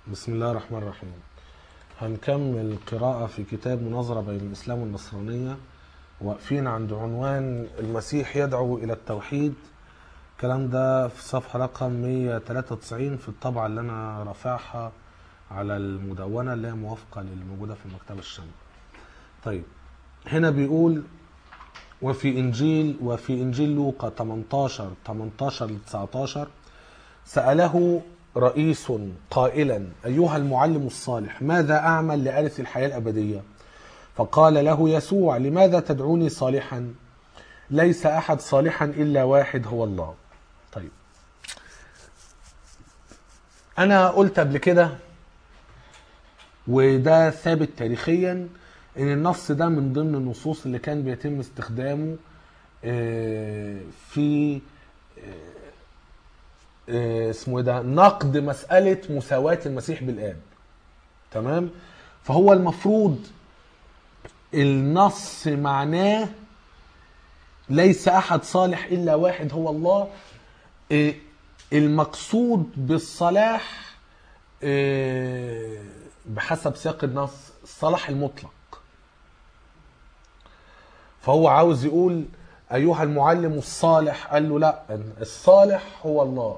بسم الله الرحمن الرحيم هنكمل قراءة في كتاب مناظرة بين الإسلام والنصرانية واقفين عند عنوان المسيح يدعو إلى التوحيد الكلام ده في صفحة رقم 193 في الطبعة اللي أنا رافعها على المدونة اللي هي موافقة للي موجودة في المكتبة الشاملة طيب هنا بيقول وفي إنجيل وفي إنجيل لوقا 18 18 ل 19 سأله رئيس قائلا أيها المعلم الصالح ماذا أعمل لأرث الحياة الأبدية فقال له يسوع لماذا تدعوني صالحا ليس أحد صالحا إلا واحد هو الله طيب أنا قلت قبل كده وده ثابت تاريخيا ان النص ده من ضمن النصوص اللي كان بيتم استخدامه آه، في آه، اسمه ايه ده نقد مسألة مساواة المسيح بالآب تمام فهو المفروض النص معناه ليس أحد صالح إلا واحد هو الله آه، المقصود بالصلاح آه، بحسب سياق النص الصلاح المطلق فهو عاوز يقول أيها المعلم الصالح قال له لا الصالح هو الله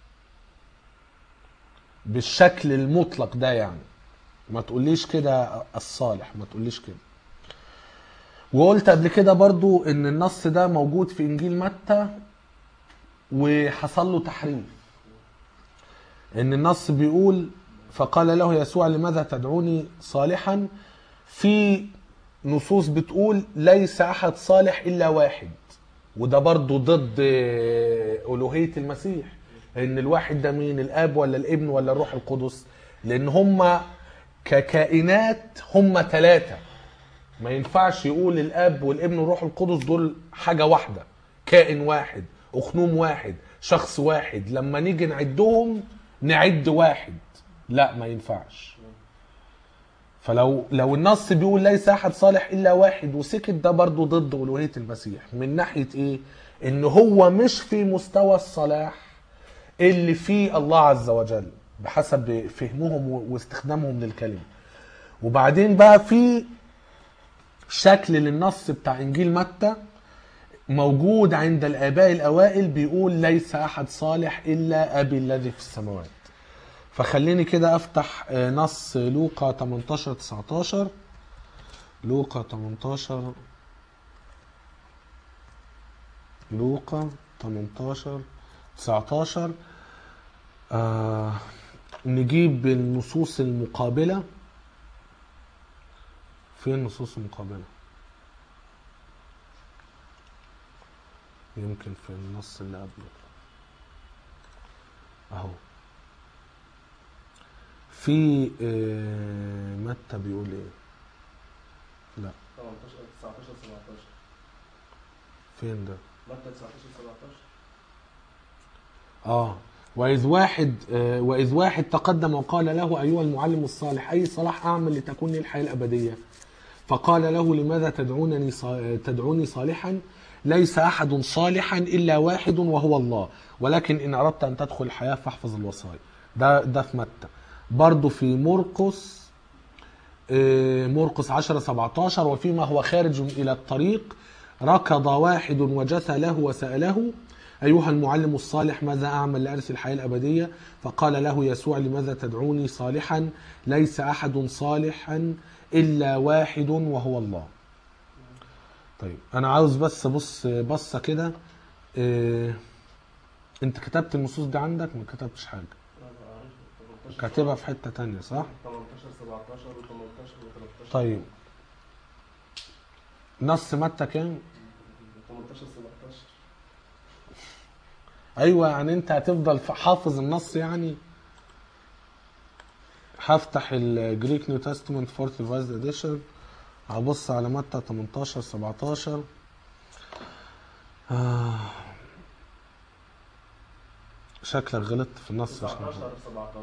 بالشكل المطلق ده يعني ما تقوليش كده الصالح ما تقوليش كده وقلت قبل كده برضو ان النص ده موجود في انجيل متى وحصل له تحريف ان النص بيقول فقال له يسوع لماذا تدعوني صالحا في نصوص بتقول ليس احد صالح الا واحد وده برضو ضد الوهيه المسيح ان الواحد ده مين الاب ولا الابن ولا الروح القدس لان هم ككائنات هم ثلاثه ما ينفعش يقول الاب والابن والروح القدس دول حاجه واحده كائن واحد اخنوم واحد شخص واحد لما نيجي نعدهم نعد واحد لا ما ينفعش فلو لو النص بيقول ليس احد صالح الا واحد وسكت ده برضو ضد الوهيه المسيح من ناحيه ايه ان هو مش في مستوى الصلاح اللي فيه الله عز وجل بحسب فهمهم واستخدامهم للكلمه وبعدين بقى في شكل للنص بتاع انجيل متى موجود عند الاباء الاوائل بيقول ليس احد صالح الا ابي الذي في السماوات فخليني كده افتح آه، نص لوقا 18 19 لوقا 18 لوقا 18 19 آه نجيب النصوص المقابلة فين النصوص المقابلة يمكن في النص اللي قبله اهو في آه، متى بيقول ايه لا 18 19 17 فين ده متى 19 17 اه وإذ واحد آه وإذ واحد تقدم وقال له أيها المعلم الصالح أي صلاح أعمل لتكون لي الحياة الأبدية فقال له لماذا تدعونني صا- تدعوني صالحا ليس أحد صالحا إلا واحد وهو الله ولكن إن أردت أن تدخل الحياة فاحفظ الوصايا ده ده في متى برضه في مرقس آه، مرقس 10 17 وفيما هو خارج إلى الطريق ركض واحد وجثى له وسأله أيها المعلم الصالح ماذا أعمل لأرث الحياة الأبدية فقال له يسوع لماذا تدعوني صالحا ليس أحد صالحا إلا واحد وهو الله طيب أنا عاوز بس بص بصة كده إيه أنت كتبت النصوص دي عندك ما كتبتش حاجة كاتبها في حتة تانية صح؟ 18 17 و18 و13 طيب نص متى كام؟ 18 17 ايوه يعني انت هتفضل ف- حافظ النص يعني هفتح الجريك نيو تestament فورث ريفايزد اديشن هبص على متى 18 17 آه. شكلك غلطت في النص مش 19 17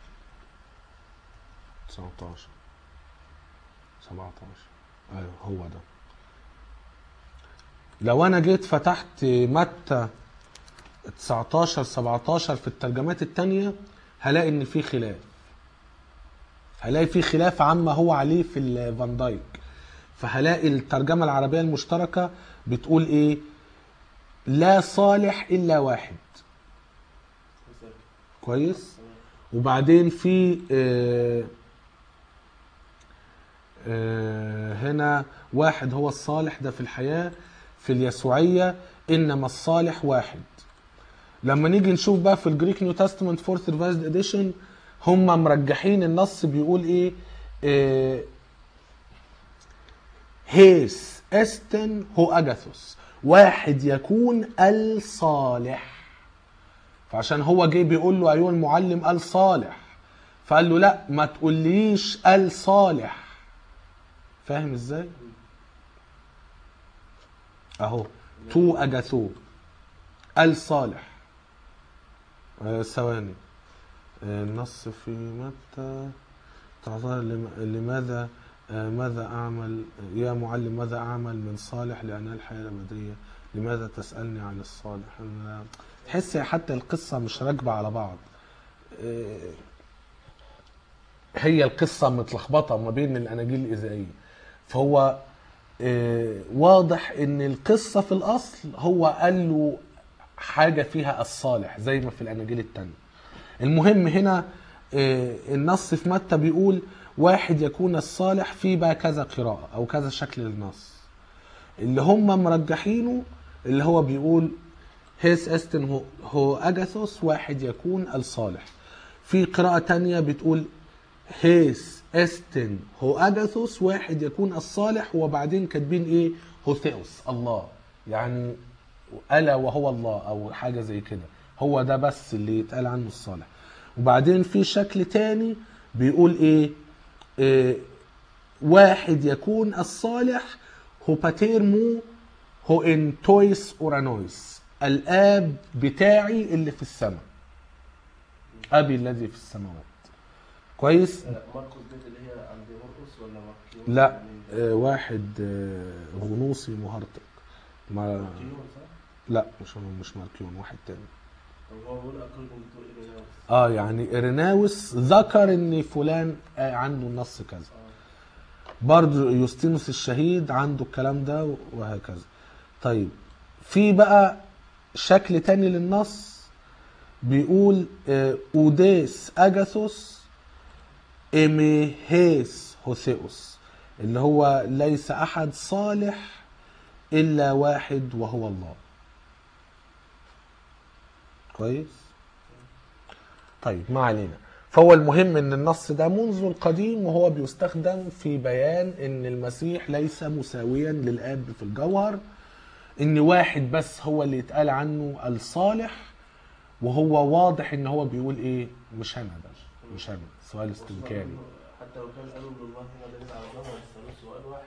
19 17 ايوه هو ده لو انا جيت فتحت متى 19 17 في الترجمات التانية هلاقي ان في خلاف هلاقي في خلاف عما هو عليه في الفان دايك فهلاقي الترجمة العربية المشتركة بتقول ايه لا صالح الا واحد مثال. كويس وبعدين في آه، آه، هنا واحد هو الصالح ده في الحياة في اليسوعية إنما الصالح واحد لما نيجي نشوف بقى في الجريك نيو تestament فورث ريفايزد اديشن هم مرجحين النص بيقول ايه آه، هيس استن هو اجاثوس واحد يكون الصالح فعشان هو جه بيقول له ايها المعلم قال صالح فقال له لا ما تقوليش قال صالح فاهم ازاي اهو تو اجاثو قال صالح آه، ثواني آه، النص في متى تعتبر لم- لماذا آه، ماذا أعمل يا معلم ماذا أعمل من صالح لأنال الحياة الأبدية لماذا تسألني عن الصالح أنا تحس حتى القصة مش راكبة على بعض آه، هي القصة متلخبطة ما بين الأناجيل الإذائية فهو آه، واضح ان القصة في الأصل هو قال له حاجة فيها الصالح زي ما في الأناجيل التانية المهم هنا آه، النص في متى بيقول واحد يكون الصالح في بقى كذا قراءة أو كذا شكل للنص اللي هم مرجحينه اللي هو بيقول هيس استن هو, هو أجاثوس واحد يكون الصالح في قراءة تانية بتقول هيس استن هو أجاثوس واحد يكون الصالح وبعدين كاتبين ايه هوثيوس الله يعني ألا وهو الله أو حاجة زي كده هو ده بس اللي يتقال عنه الصالح وبعدين في شكل تاني بيقول ايه, إيه واحد يكون الصالح هو باتيرمو هو انتويس اورانويس الاب بتاعي اللي في السماء ابي الذي في السماوات كويس لا، ماركوس ديت اللي هي عند مرقس ولا ماركيون؟ لا يعني آه، واحد آه، غنوصي مهرطق ما ماركيون صح؟ لا مش مش ماركيون واحد تاني طب هو بيقول according to إيريناوس. اه يعني اريناوس ذكر ان فلان آه، عنده النص كذا آه. برضه يوستينوس الشهيد عنده الكلام ده وهكذا طيب في بقى شكل تاني للنص بيقول آه، اوديس اجاثوس ايميهيس هوثيوس اللي هو ليس احد صالح الا واحد وهو الله كويس طيب ما علينا فهو المهم ان النص ده منذ القديم وهو بيستخدم في بيان ان المسيح ليس مساويا للاب في الجوهر ان واحد بس هو اللي يتقال عنه الصالح وهو واضح ان هو بيقول ايه مش انا ده مش انا سؤال استنكاري حتى لو كان قالوا ان الله هنا دليل على الله بس سؤال واحد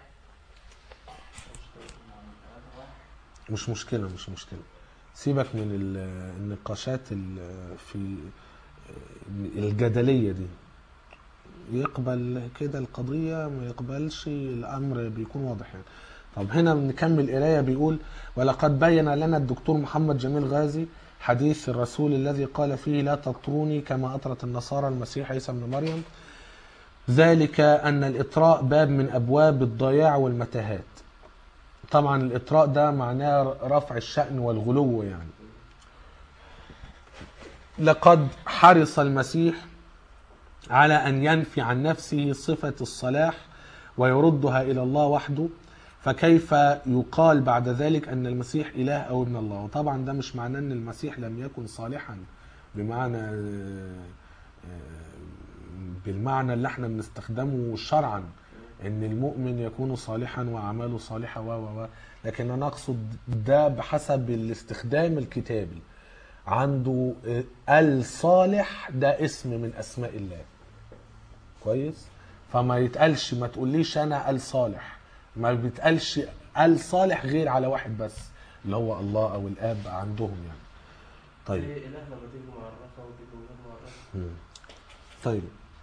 مش مشكلة مش مشكلة سيبك من ال- النقاشات ال- في الجدلية دي يقبل كده القضية ما يقبلش الأمر بيكون واضح يعني طب هنا نكمل قراية بيقول ولقد بين لنا الدكتور محمد جميل غازي حديث الرسول الذي قال فيه لا تطروني كما أطرت النصارى المسيح عيسى ابن مريم ذلك أن الإطراء باب من أبواب الضياع والمتاهات طبعا الإطراء ده معناه رفع الشأن والغلو يعني لقد حرص المسيح على أن ينفي عن نفسه صفة الصلاح ويردها إلى الله وحده فكيف يقال بعد ذلك أن المسيح إله أو ابن الله وطبعا ده مش معناه أن المسيح لم يكن صالحا بمعنى بالمعنى اللي احنا بنستخدمه شرعا ان المؤمن يكون صالحا واعماله صالحه و و و لكن انا اقصد ده بحسب الاستخدام الكتابي عنده آه، الصالح ده اسم من اسماء الله كويس فما يتقالش ما تقوليش انا الصالح ما بيتقالش الصالح غير على واحد بس اللي هو الله او الاب عندهم يعني طيب ايه اله لما تيجي معرفه وتيجي من غير معرفه مم. طيب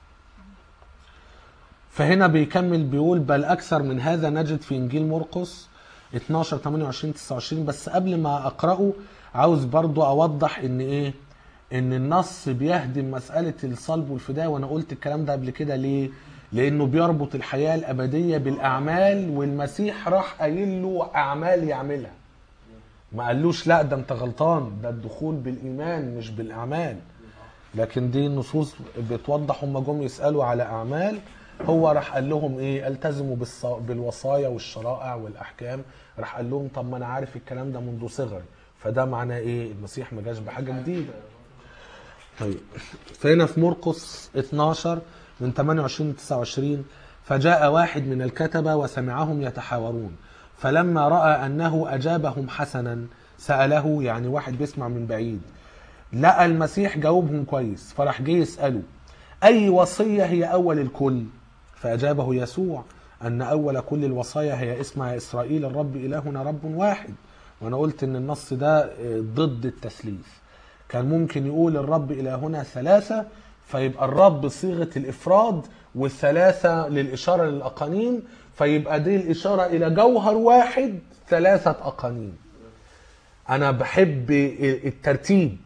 فهنا بيكمل بيقول بل اكثر من هذا نجد في انجيل مرقس 12 28 29 بس قبل ما اقراه عاوز برضو اوضح ان ايه ان النص بيهدم مساله الصلب والفداء وانا قلت الكلام ده قبل كده ليه لانه بيربط الحياه الابديه بالاعمال والمسيح راح قايل له اعمال يعملها ما قالوش لا ده انت غلطان ده الدخول بالايمان مش بالاعمال لكن دي النصوص بتوضح هم جم يسالوا على اعمال هو راح قال لهم ايه التزموا بالص- بالوصايا والشرائع والاحكام راح قال لهم طب ما انا عارف الكلام ده منذ صغري فده معناه ايه المسيح ما جاش بحاجه جديده طيب فهنا في مرقس 12 من 28 ل 29 فجاء واحد من الكتبة وسمعهم يتحاورون فلما رأى أنه أجابهم حسنا سأله يعني واحد بيسمع من بعيد لقى المسيح جاوبهم كويس فراح جه يسأله أي وصية هي أول الكل فأجابه يسوع أن أول كل الوصايا هي اسمع يا إسرائيل الرب إلهنا رب واحد وأنا قلت إن النص ده آه، ضد التثليث كان ممكن يقول الرب إلهنا ثلاثة فيبقى الرب صيغة الإفراد والثلاثة للإشارة للأقانيم فيبقى دي الإشارة إلى جوهر واحد ثلاثة أقانيم أنا بحب الترتيب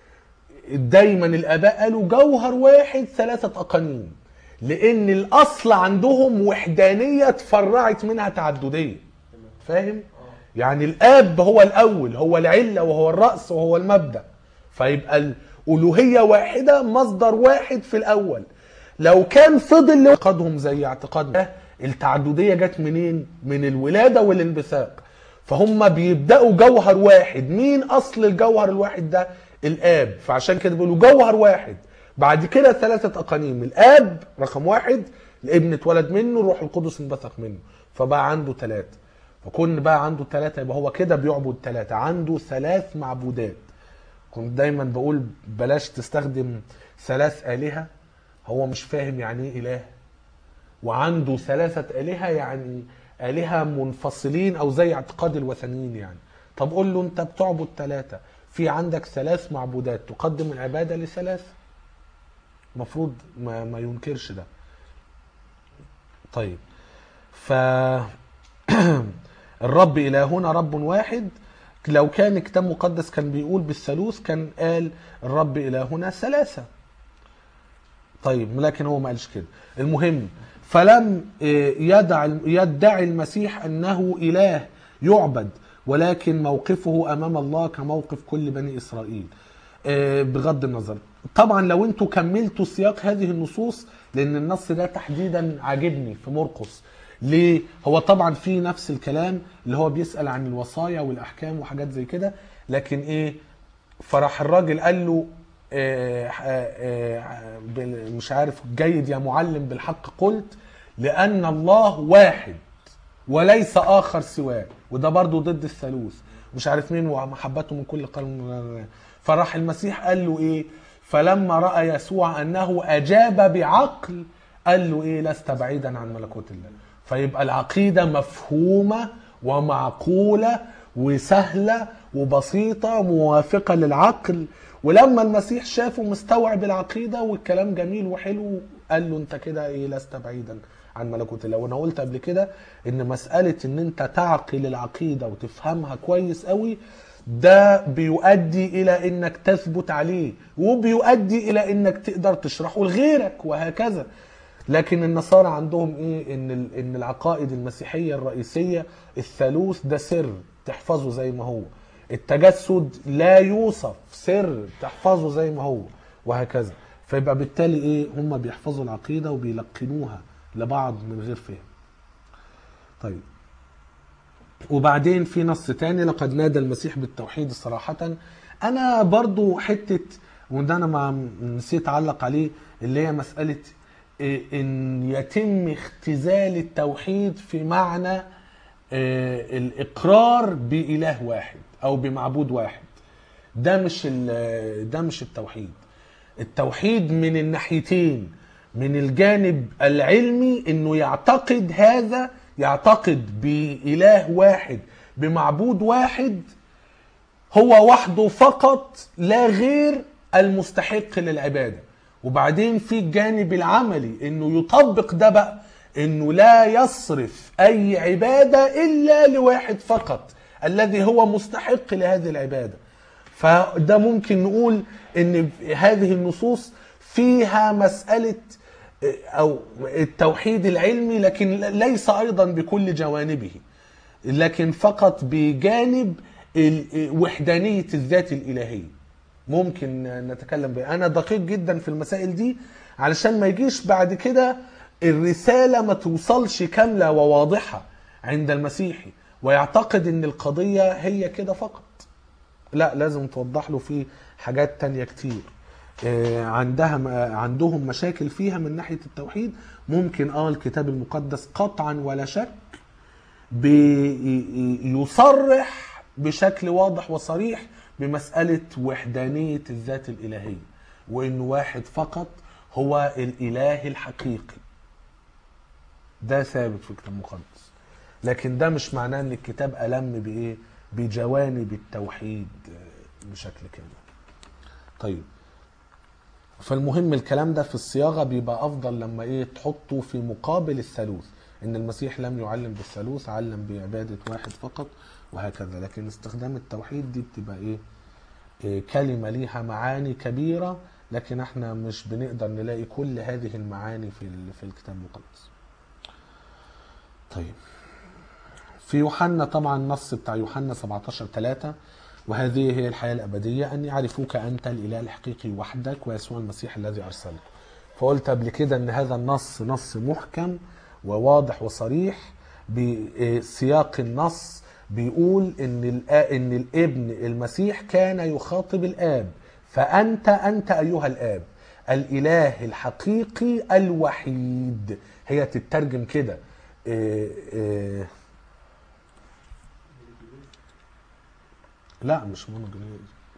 دايما الآباء قالوا جوهر واحد ثلاثة أقانيم لأن الأصل عندهم وحدانية اتفرعت منها تعددية فاهم؟ يعني الآب هو الأول هو العلة وهو الرأس وهو المبدأ فيبقى الألوهية واحدة مصدر واحد في الأول لو كان فضل اعتقادهم زي اعتقادنا التعددية جت منين؟ من الولادة والانبثاق فهم بيبدأوا جوهر واحد مين أصل الجوهر الواحد ده؟ الآب فعشان كده بيقولوا جوهر واحد بعد كده ثلاثة أقانيم الآب رقم واحد الابن اتولد منه الروح القدس انبثق منه فبقى عنده ثلاثة فكون بقى عنده ثلاثة يبقى هو كده بيعبد ثلاثة عنده ثلاث معبودات كنت دايما بقول بلاش تستخدم ثلاث آلهة هو مش فاهم يعني ايه إله وعنده ثلاثة آلهة يعني آلهة منفصلين أو زي اعتقاد الوثنيين يعني طب قول له أنت بتعبد ثلاثة في عندك ثلاث معبودات تقدم العبادة لثلاثة المفروض ما, ما ينكرش ده طيب ف الرب إلهنا رب واحد لو كان كتاب مقدس كان بيقول بالثالوث كان قال الرب إلهنا ثلاثة طيب لكن هو ما قالش كده المهم فلم يدع يدعي المسيح انه اله يعبد ولكن موقفه امام الله كموقف كل بني اسرائيل بغض النظر طبعا لو انتوا كملتوا سياق هذه النصوص لان النص ده تحديدا عاجبني في مرقس ليه هو طبعا في نفس الكلام اللي هو بيسال عن الوصايا والاحكام وحاجات زي كده لكن ايه فراح الراجل قال له آه، آه، بال- مش عارف جيد يا معلم بالحق قلت لأن الله واحد وليس آخر سواه وده برضو ضد الثالوث مش عارف مين ومحبته من كل قلب فراح المسيح قال له ايه فلما رأى يسوع أنه أجاب بعقل قال له ايه لست بعيدا عن ملكوت الله فيبقى العقيدة مفهومة ومعقولة وسهلة وبسيطة موافقة للعقل ولما المسيح شافه مستوعب العقيدة والكلام جميل وحلو قال له انت كده ايه لست بعيدا عن ملكوت الله وانا قلت قبل كده ان مسألة ان انت تعقل العقيدة وتفهمها كويس قوي ده بيؤدي الى انك تثبت عليه وبيؤدي الى انك تقدر تشرحه لغيرك وهكذا لكن النصارى عندهم ايه ان ال- ان العقائد المسيحيه الرئيسيه الثالوث ده سر تحفظه زي ما هو التجسد لا يوصف سر تحفظه زي ما هو وهكذا فيبقى بالتالي ايه هم بيحفظوا العقيده وبيلقنوها لبعض من غير فهم طيب وبعدين في نص تاني لقد نادى المسيح بالتوحيد صراحة أنا برضو حتة وده أنا ما نسيت أعلق عليه اللي هي مسألة إيه، إن يتم اختزال التوحيد في معنى آه، الإقرار بإله واحد أو بمعبود واحد ده مش ال- ده مش التوحيد التوحيد من الناحيتين من الجانب العلمي انه يعتقد هذا يعتقد بإله واحد بمعبود واحد هو وحده فقط لا غير المستحق للعبادة وبعدين في الجانب العملي انه يطبق ده بقى انه لا يصرف اي عبادة الا لواحد فقط الذي هو مستحق لهذه العبادة فده ممكن نقول ان هذه النصوص فيها مسألة او التوحيد العلمي لكن ليس ايضا بكل جوانبه لكن فقط بجانب ال- وحدانية الذات الإلهية ممكن نتكلم بها أنا دقيق جدا في المسائل دي علشان ما يجيش بعد كده الرسالة ما توصلش كاملة وواضحة عند المسيحي ويعتقد ان القضية هي كده فقط لا لازم توضح له في حاجات تانية كتير آه، عندها عندهم مشاكل فيها من ناحية التوحيد ممكن اه الكتاب المقدس قطعا ولا شك بيصرح بشكل واضح وصريح بمسألة وحدانية الذات الإلهية وإن واحد فقط هو الإله الحقيقي ده ثابت في الكتاب المقدس لكن ده مش معناه ان الكتاب ألم بإيه بجوانب التوحيد آه، بشكل كامل طيب فالمهم الكلام ده في الصياغة بيبقى أفضل لما إيه تحطه في مقابل الثالوث إن المسيح لم يعلم بالثالوث علم بعبادة واحد فقط وهكذا لكن استخدام التوحيد دي بتبقى إيه, إيه كلمة ليها معاني كبيرة لكن احنا مش بنقدر نلاقي كل هذه المعاني في ال- في الكتاب المقدس طيب في يوحنا طبعا النص بتاع يوحنا 17 3 وهذه هي الحياة الأبدية أن يعرفوك أنت الإله الحقيقي وحدك ويسوع المسيح الذي أرسلك فقلت قبل كده أن هذا النص نص محكم وواضح وصريح بسياق النص بيقول ان الآ- ان الابن المسيح كان يخاطب الاب فانت انت ايها الاب الاله الحقيقي الوحيد هي تترجم كده إيه إيه لا مش مونوجينيز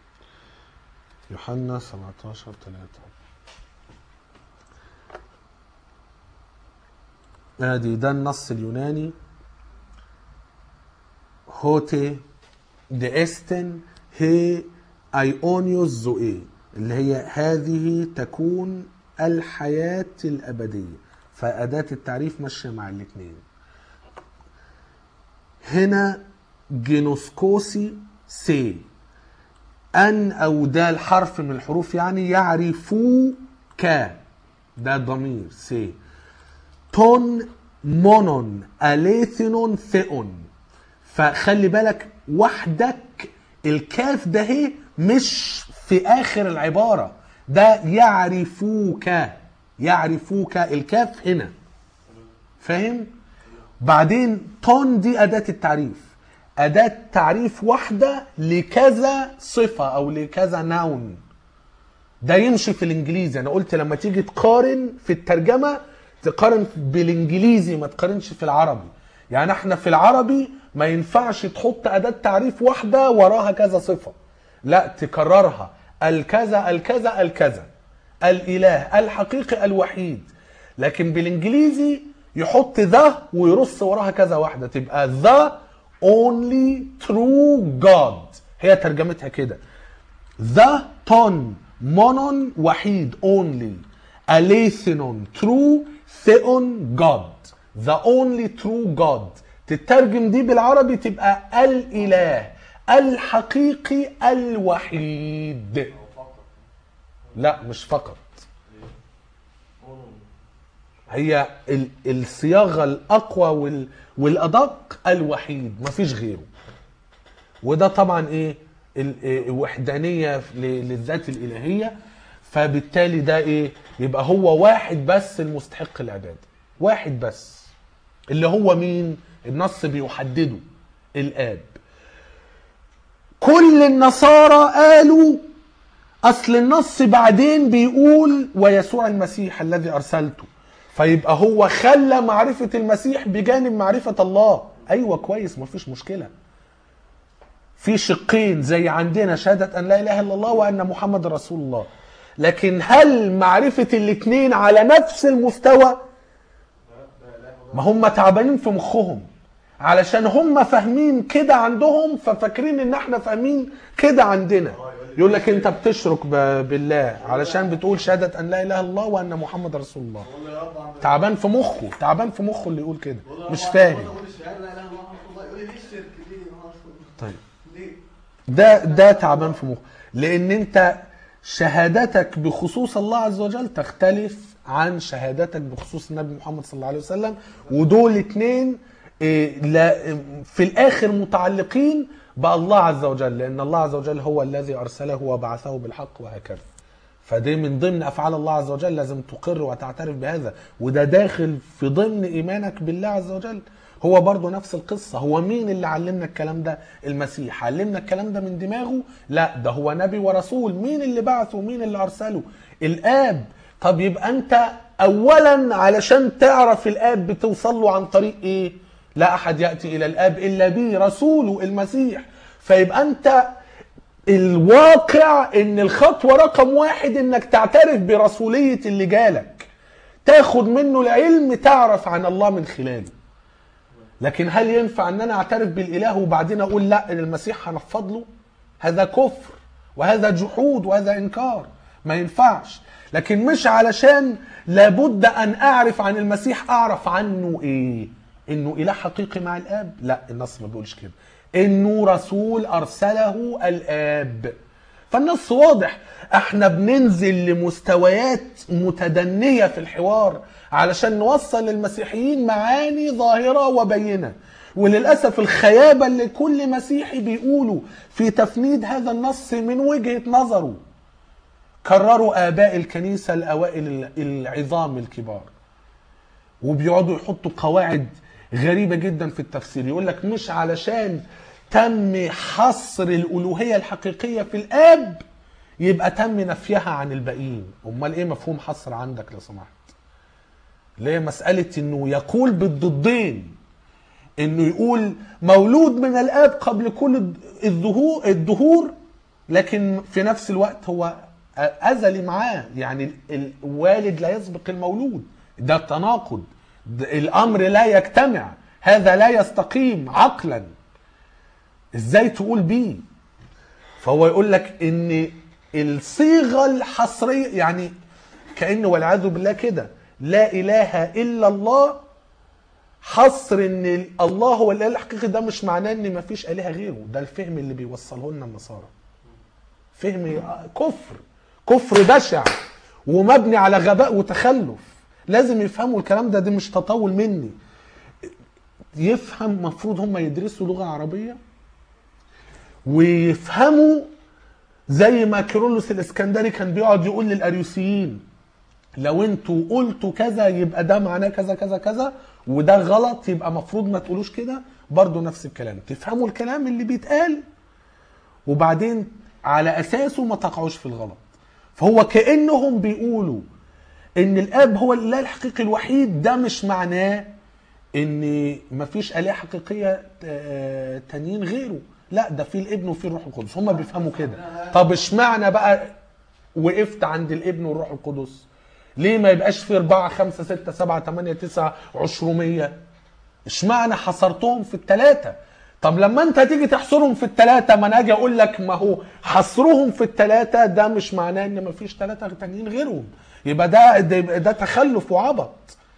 يوحنا 17 3 ادي ده النص اليوناني هوتي دي استن هي ايونيوس زوئي اللي هي هذه تكون الحياة الأبدية فأداة التعريف ماشية مع الاثنين هنا جينوسكوسي سي أن أو ده الحرف من الحروف يعني يعرفوك ده ضمير سي تون مونون أليثنون ثئون فخلي بالك وحدك الكاف ده هي مش في آخر العبارة ده يعرفوك يعرفوك الكاف هنا فاهم؟ بعدين تون دي أداة التعريف أداة تعريف واحدة لكذا صفة أو لكذا ناون ده يمشي في الانجليزي انا قلت لما تيجي تقارن في الترجمه تقارن بالانجليزي ما تقارنش في العربي يعني احنا في العربي ما ينفعش تحط اداه تعريف واحده وراها كذا صفه لا تكررها الكذا الكذا الكذا الاله الحقيقي الوحيد لكن بالانجليزي يحط ذا ويرص وراها كذا واحده تبقى ذا only true God هي ترجمتها كده The ton monon وحيد only alethinon true theon God the only true God تترجم دي بالعربي تبقى الإله الحقيقي الوحيد لا مش فقط هي ال- الصياغة الأقوى وال- والأدق الوحيد مفيش غيره وده طبعا ايه ال- إيه وحدانيه ل- للذات الالهيه فبالتالي ده ايه يبقى هو واحد بس المستحق العباده واحد بس اللي هو مين النص بيحدده الاب كل النصارى قالوا اصل النص بعدين بيقول ويسوع المسيح الذي ارسلته فيبقى هو خلى معرفه المسيح بجانب معرفه الله ايوه كويس مفيش مشكله في شقين زي عندنا شهادة أن لا إله إلا الله وأن محمد رسول الله لكن هل معرفة الاثنين على نفس المستوى ما هم تعبانين في مخهم علشان هم فاهمين كده عندهم ففاكرين ان احنا فاهمين كده عندنا يقول لك انت بتشرك ب- بالله علشان بتقول شهادة ان لا اله الا الله وان محمد رسول الله والله يا رب عم تعبان في مخه تعبان في مخه اللي يقول كده مش فاهم اقول الشهاده لا اله الا الله محمد رسول الله يقول لي ليه الشرك ليه ما أعرفش. طيب ليه ده ده تعبان في مخه لان انت شهادتك بخصوص الله عز وجل تختلف عن شهادتك بخصوص النبي محمد صلى الله عليه وسلم ودول اتنين إيه، لا- في الاخر متعلقين بالله عز وجل لان الله عز وجل هو الذي ارسله وبعثه بالحق وهكذا فدي من ضمن افعال الله عز وجل لازم تقر وتعترف بهذا وده داخل في ضمن ايمانك بالله عز وجل هو برضه نفس القصة هو مين اللي علمنا الكلام ده المسيح علمنا الكلام ده من دماغه لا ده هو نبي ورسول مين اللي بعثه مين اللي أرسله الآب طب يبقى أنت أولا علشان تعرف الآب بتوصل له عن طريق إيه لا أحد يأتي إلى الآب إلا به رسوله المسيح فيبقى أنت الواقع ان الخطوة رقم واحد انك تعترف برسولية اللي جالك تاخد منه العلم تعرف عن الله من خلاله لكن هل ينفع ان انا اعترف بالاله وبعدين اقول لا ان المسيح هنفض له هذا كفر وهذا جحود وهذا انكار ما ينفعش لكن مش علشان لابد ان اعرف عن المسيح اعرف عنه ايه انه اله حقيقي مع الاب لا النص ما بيقولش كده انه رسول ارسله الاب فالنص واضح احنا بننزل لمستويات متدنية في الحوار علشان نوصل للمسيحيين معاني ظاهرة وبينة وللأسف الخيابة اللي كل مسيحي بيقوله في تفنيد هذا النص من وجهة نظره كرروا آباء الكنيسة الأوائل العظام الكبار وبيقعدوا يحطوا قواعد غريبة جدا في التفسير يقول لك مش علشان تم حصر الألوهية الحقيقية في الآب يبقى تم نفيها عن الباقيين أمال إيه مفهوم حصر عندك لو سمحت اللي هي مسألة إنه يقول بالضدين إنه يقول مولود من الآب قبل كل الظهور الدهور لكن في نفس الوقت هو أزلي معاه يعني الوالد لا يسبق المولود ده تناقض ده الأمر لا يجتمع هذا لا يستقيم عقلا ازاي تقول بيه فهو يقول لك ان الصيغه الحصريه يعني كانه والعياذ بالله كده لا اله الا الله حصر ان الله هو الاله الحقيقي ده مش معناه ان مفيش الهه غيره ده الفهم اللي بيوصله لنا النصارى فهم كفر كفر بشع ومبني على غباء وتخلف لازم يفهموا الكلام ده ده مش تطاول مني يفهم مفروض هم يدرسوا لغه عربيه ويفهموا زي ما كيرلس الاسكندري كان بيقعد يقول للاريوسيين لو انتوا قلتوا كذا يبقى ده معناه كذا كذا كذا وده غلط يبقى مفروض ما تقولوش كده برضه نفس الكلام تفهموا الكلام اللي بيتقال وبعدين على اساسه ما تقعوش في الغلط فهو كانهم بيقولوا ان الاب هو الاله الحقيقي الوحيد ده مش معناه ان مفيش الهه حقيقيه آه، تانيين غيره لا ده في الابن وفي الروح القدس هم بيفهموا كده طب اشمعنى بقى وقفت عند الابن والروح القدس ليه ما يبقاش في أربعة خمسة ستة سبعة تمانية تسعة عشرمية اشمعنى حصرتهم في التلاتة طب لما انت تيجي تحصرهم في التلاتة ما انا اجي اقول لك ما هو حصرهم في التلاتة ده مش معناه ان مفيش تلاتة تانيين غيرهم يبقى ده ده, يبقى ده تخلف وعبط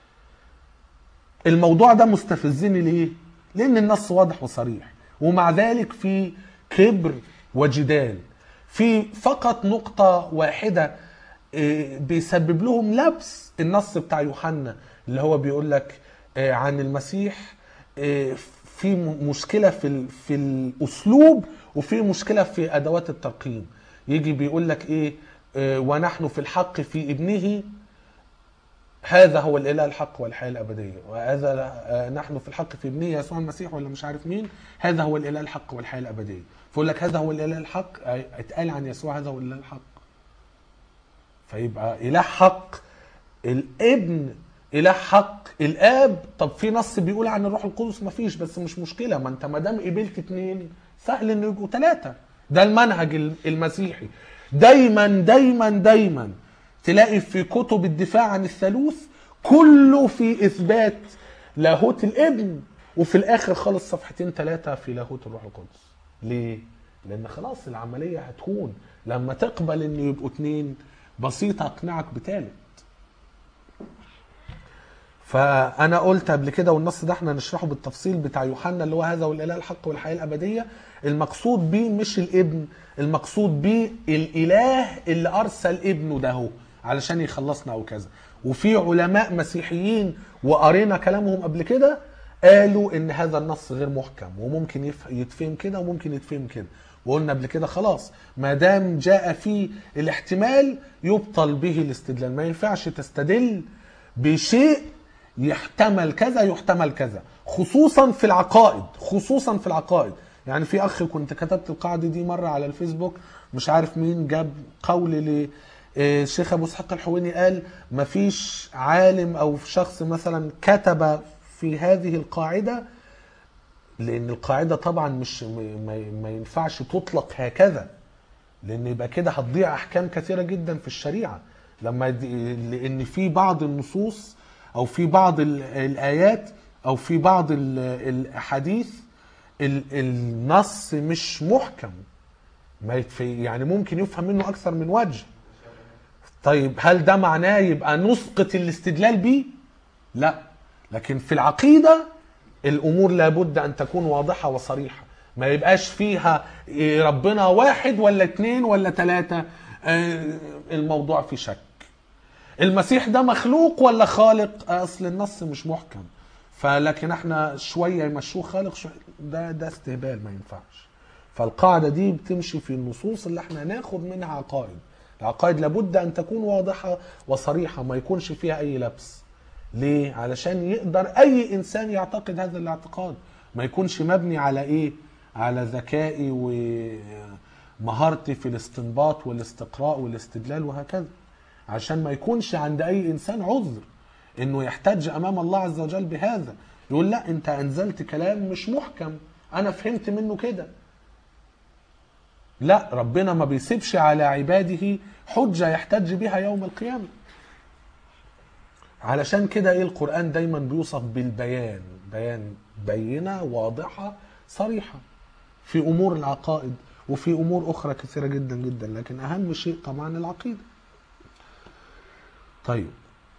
الموضوع ده مستفزني ليه؟ لأن النص واضح وصريح ومع ذلك في كبر وجدال في فقط نقطة واحدة آه، بيسبب لهم لبس النص بتاع يوحنا اللي هو بيقول لك آه، عن المسيح آه، في م- مشكلة في ال- في الأسلوب وفي مشكلة في أدوات الترقيم يجي بيقول لك إيه آه، ونحن في الحق في ابنه هذا هو الاله الحق والحياه الابديه وهذا آه، نحن في الحق في ابنه يسوع المسيح ولا مش عارف مين هذا هو الاله الحق والحياه الابديه فيقول لك هذا هو الاله الحق آه، اتقال عن يسوع هذا هو الاله الحق فيبقى اله حق الابن اله حق الاب طب في نص بيقول عن الروح القدس ما فيش بس مش مشكله ما انت ما دام قبلت اتنين سهل انه يبقوا ثلاثه ده المنهج ال- المسيحي دايما دايما دايما تلاقي في كتب الدفاع عن الثالوث كله في اثبات لاهوت الابن وفي الاخر خالص صفحتين ثلاثه في لاهوت الروح القدس ليه لان خلاص العمليه هتهون لما تقبل ان يبقوا اتنين بسيطه اقنعك بتالت فانا قلت قبل كده والنص ده احنا نشرحه بالتفصيل بتاع يوحنا اللي هو هذا والاله الحق والحياه الابديه المقصود بيه مش الابن المقصود بيه الاله اللي ارسل ابنه ده هو علشان يخلصنا او كذا وفي علماء مسيحيين وقرينا كلامهم قبل كده قالوا ان هذا النص غير محكم وممكن يف- يتفهم كده وممكن يتفهم كده وقلنا قبل كده خلاص ما دام جاء فيه الاحتمال يبطل به الاستدلال ما ينفعش تستدل بشيء يحتمل كذا يحتمل كذا خصوصا في العقائد خصوصا في العقائد يعني في اخ كنت كتبت القاعده دي مره على الفيسبوك مش عارف مين جاب قول ل آه، الشيخ ابو اسحاق الحويني قال مفيش عالم او شخص مثلا كتب في هذه القاعده لان القاعده طبعا مش ما- ما ما ينفعش تطلق هكذا لان يبقى كده هتضيع احكام كثيره جدا في الشريعه لما دي- لان في بعض النصوص او في بعض ال- الايات او في بعض ال- الاحاديث ال- النص مش محكم ما يتف- يعني ممكن يفهم منه اكثر من وجه طيب هل ده معناه يبقى نسقط الاستدلال بيه لا لكن في العقيدة الأمور لابد أن تكون واضحة وصريحة ما يبقاش فيها إيه، ربنا واحد ولا اتنين ولا تلاتة آه، الموضوع في شك المسيح ده مخلوق ولا خالق آه، أصل النص مش محكم فلكن احنا شوية يمشوه خالق شوية ده ده استهبال ما ينفعش فالقاعدة دي بتمشي في النصوص اللي احنا ناخد منها عقائد العقائد لابد أن تكون واضحة وصريحة ما يكونش فيها أي لبس ليه؟ علشان يقدر أي إنسان يعتقد هذا الاعتقاد ما يكونش مبني على إيه؟ على ذكائي ومهارتي في الاستنباط والاستقراء والاستدلال وهكذا عشان ما يكونش عند أي إنسان عذر إنه يحتج أمام الله عز وجل بهذا يقول لا أنت أنزلت كلام مش محكم أنا فهمت منه كده لا ربنا ما بيسيبش على عباده حجة يحتج بها يوم القيامة علشان كده ايه القرآن دايما بيوصف بالبيان بيان بينة واضحة صريحة في أمور العقائد وفي أمور أخرى كثيرة جدا جدا لكن أهم شيء طبعا العقيدة طيب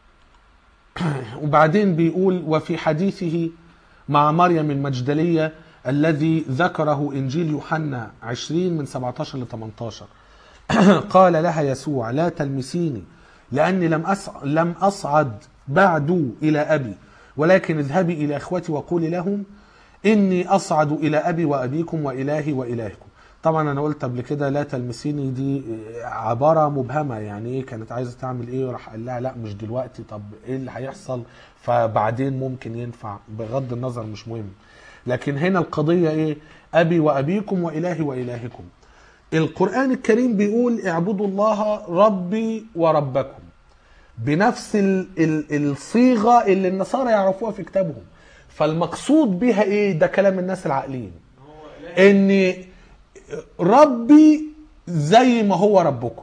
وبعدين بيقول وفي حديثه مع مريم المجدلية الذي ذكره إنجيل يوحنا 20 من 17 ل 18 قال لها يسوع لا تلمسيني لأني لم أصعد, لم أصعد بعد إلى أبي ولكن اذهبي إلى إخوتي وقولي لهم إني أصعد إلى أبي وأبيكم وإلهي وإلهكم طبعا أنا قلت قبل كده لا تلمسيني دي عبارة مبهمة يعني إيه كانت عايزة تعمل إيه وراح قال لها لا مش دلوقتي طب إيه اللي هيحصل فبعدين ممكن ينفع بغض النظر مش مهم لكن هنا القضية إيه أبي وأبيكم وإلهي وإلهكم القرآن الكريم بيقول اعبدوا الله ربي وربكم بنفس ال ال الصيغة اللي النصارى يعرفوها في كتابهم فالمقصود بها ايه ده كلام الناس العاقلين ان ربي زي ما هو ربكم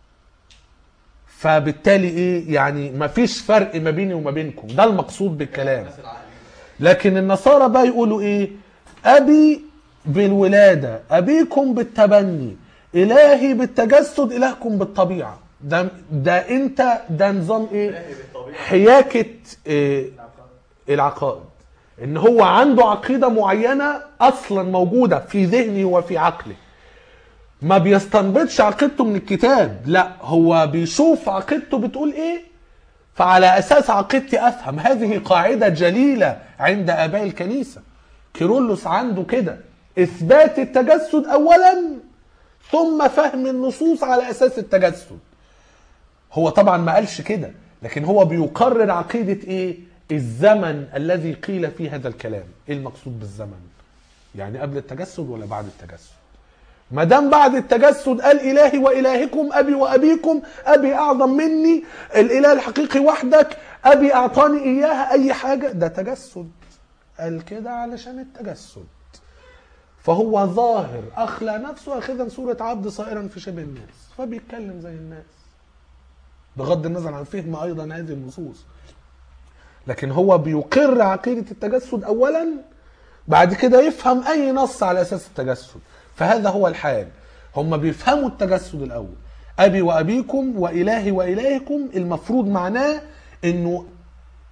فبالتالي ايه يعني مفيش فرق ما بيني وما بينكم ده المقصود بالكلام الناس العاقلين لكن النصارى بقى يقولوا ايه ابي بالولاده ابيكم بالتبني الهي بالتجسد الهكم بالطبيعه ده ده انت ده نظام ايه إلهي بالطبيعة حياكه إيه العقائد ان هو عنده عقيده معينه اصلا موجوده في ذهنه وفي عقله ما بيستنبطش عقيدته من الكتاب لا هو بيشوف عقيدته بتقول ايه فعلى اساس عقيدتي افهم هذه قاعده جليله عند اباء الكنيسه كيرلس عنده كده اثبات التجسد اولا ثم فهم النصوص على اساس التجسد هو طبعا ما قالش كده لكن هو بيقرر عقيده ايه الزمن الذي قيل فيه هذا الكلام ايه المقصود بالزمن يعني قبل التجسد ولا بعد التجسد ما دام بعد التجسد قال الهي والهكم ابي وابيكم ابي اعظم مني الاله الحقيقي وحدك ابي اعطاني اياها اي حاجه ده تجسد قال كده علشان التجسد فهو ظاهر اخلى نفسه اخذا صوره عبد صائرا في شبه الناس فبيتكلم زي الناس بغض النظر عن فهم ايضا هذه النصوص لكن هو بيقر عقيده التجسد اولا بعد كده يفهم اي نص على اساس التجسد فهذا هو الحال هم بيفهموا التجسد الاول ابي وابيكم والهي والهكم المفروض معناه انه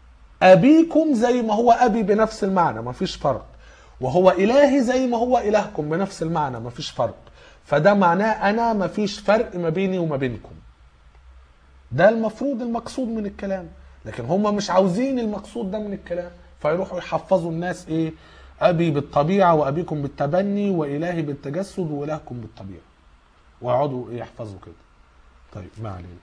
ابيكم زي ما هو ابي بنفس المعنى مفيش فرق وهو الهي زي ما هو الهكم بنفس المعنى مفيش فرق فده معناه انا مفيش فرق ما بيني وما بينكم ده المفروض المقصود من الكلام لكن هم مش عاوزين المقصود ده من الكلام فيروحوا يحفظوا الناس ايه ابي بالطبيعه وابيكم بالتبني والهي بالتجسد والهكم بالطبيعه ويقعدوا يحفظوا كده طيب ما علينا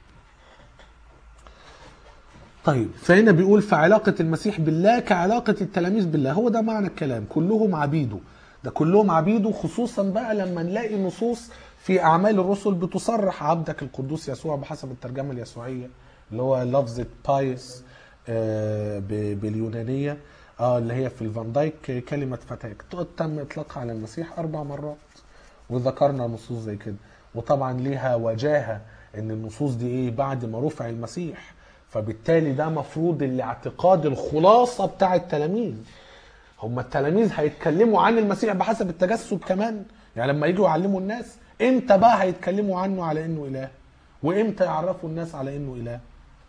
طيب فهنا بيقول فعلاقة المسيح بالله كعلاقة التلاميذ بالله هو ده معنى الكلام كلهم عبيده ده كلهم عبيده خصوصا بقى لما نلاقي نصوص في أعمال الرسل بتصرح عبدك القدوس يسوع بحسب الترجمة اليسوعية اللي هو لفظة بايس آه، ب- باليونانية اه اللي هي في الفان دايك كلمة فتاك تم إطلاقها على المسيح أربع مرات وذكرنا نصوص زي كده وطبعا ليها وجاهة ان النصوص دي ايه بعد ما رفع المسيح فبالتالي ده مفروض الاعتقاد الخلاصة بتاع التلاميذ هم التلاميذ هيتكلموا عن المسيح بحسب التجسد كمان يعني لما يجوا يعلموا الناس امتى بقى هيتكلموا عنه على انه اله وامتى يعرفوا الناس على انه اله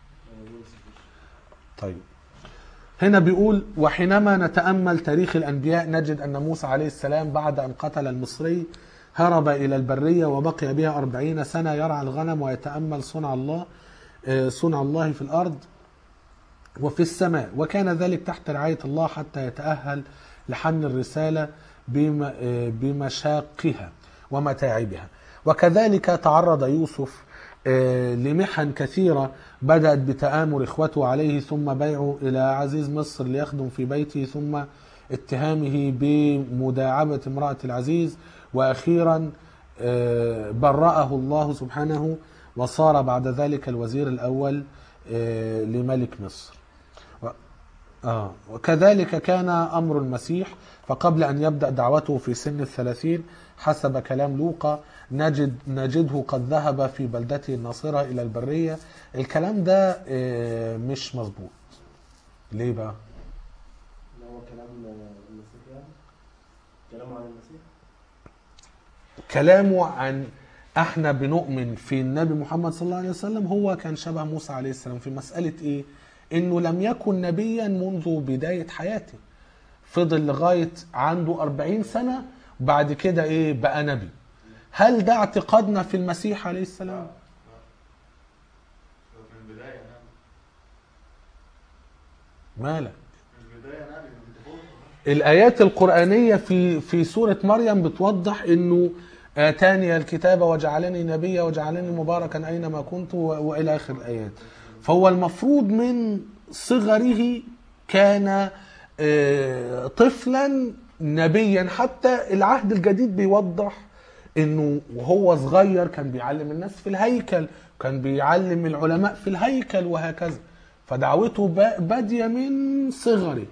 طيب هنا بيقول وحينما نتأمل تاريخ الأنبياء نجد أن موسى عليه السلام بعد أن قتل المصري هرب إلى البرية وبقي بها أربعين سنة يرعى الغنم ويتأمل صنع الله آه، صنع الله في الأرض وفي السماء وكان ذلك تحت رعاية الله حتى يتأهل لحمل الرسالة بم- آه، بمشاقها ومتاعبها وكذلك تعرض يوسف آه، لمحن كثيرة بدأت بتآمر إخوته عليه ثم بيعه إلى عزيز مصر ليخدم في بيته ثم اتهامه بمداعبة امرأة العزيز وأخيرا آه، برأه الله سبحانه وصار بعد ذلك الوزير الأول آه، لملك مصر و- آه. وكذلك كان أمر المسيح فقبل أن يبدأ دعوته في سن الثلاثين حسب كلام لوقا نجد نجده قد ذهب في بلدته الناصرة إلى البرية الكلام ده آه، مش مظبوط ليه بقى؟ اللي هو كلام المسيح يعني كلامه عن المسيح كلامه عن احنا بنؤمن في النبي محمد صلى الله عليه وسلم هو كان شبه موسى عليه السلام في مسألة ايه انه لم يكن نبيا منذ بداية حياته فضل لغاية عنده أربعين سنة بعد كده ايه بقى نبي هل ده اعتقادنا في المسيح عليه السلام من البداية نعم مالك من البداية نعم من الدخول الآيات القرآنية في في سورة مريم بتوضح إنه آتاني الكتاب وجعلني نبيا وجعلني مباركا أينما كنت و- وإلى آخر الآيات فهو المفروض من صغره كان آه، طفلا نبيا حتى العهد الجديد بيوضح انه وهو صغير كان بيعلم الناس في الهيكل كان بيعلم العلماء في الهيكل وهكذا فدعوته با- باديه من صغره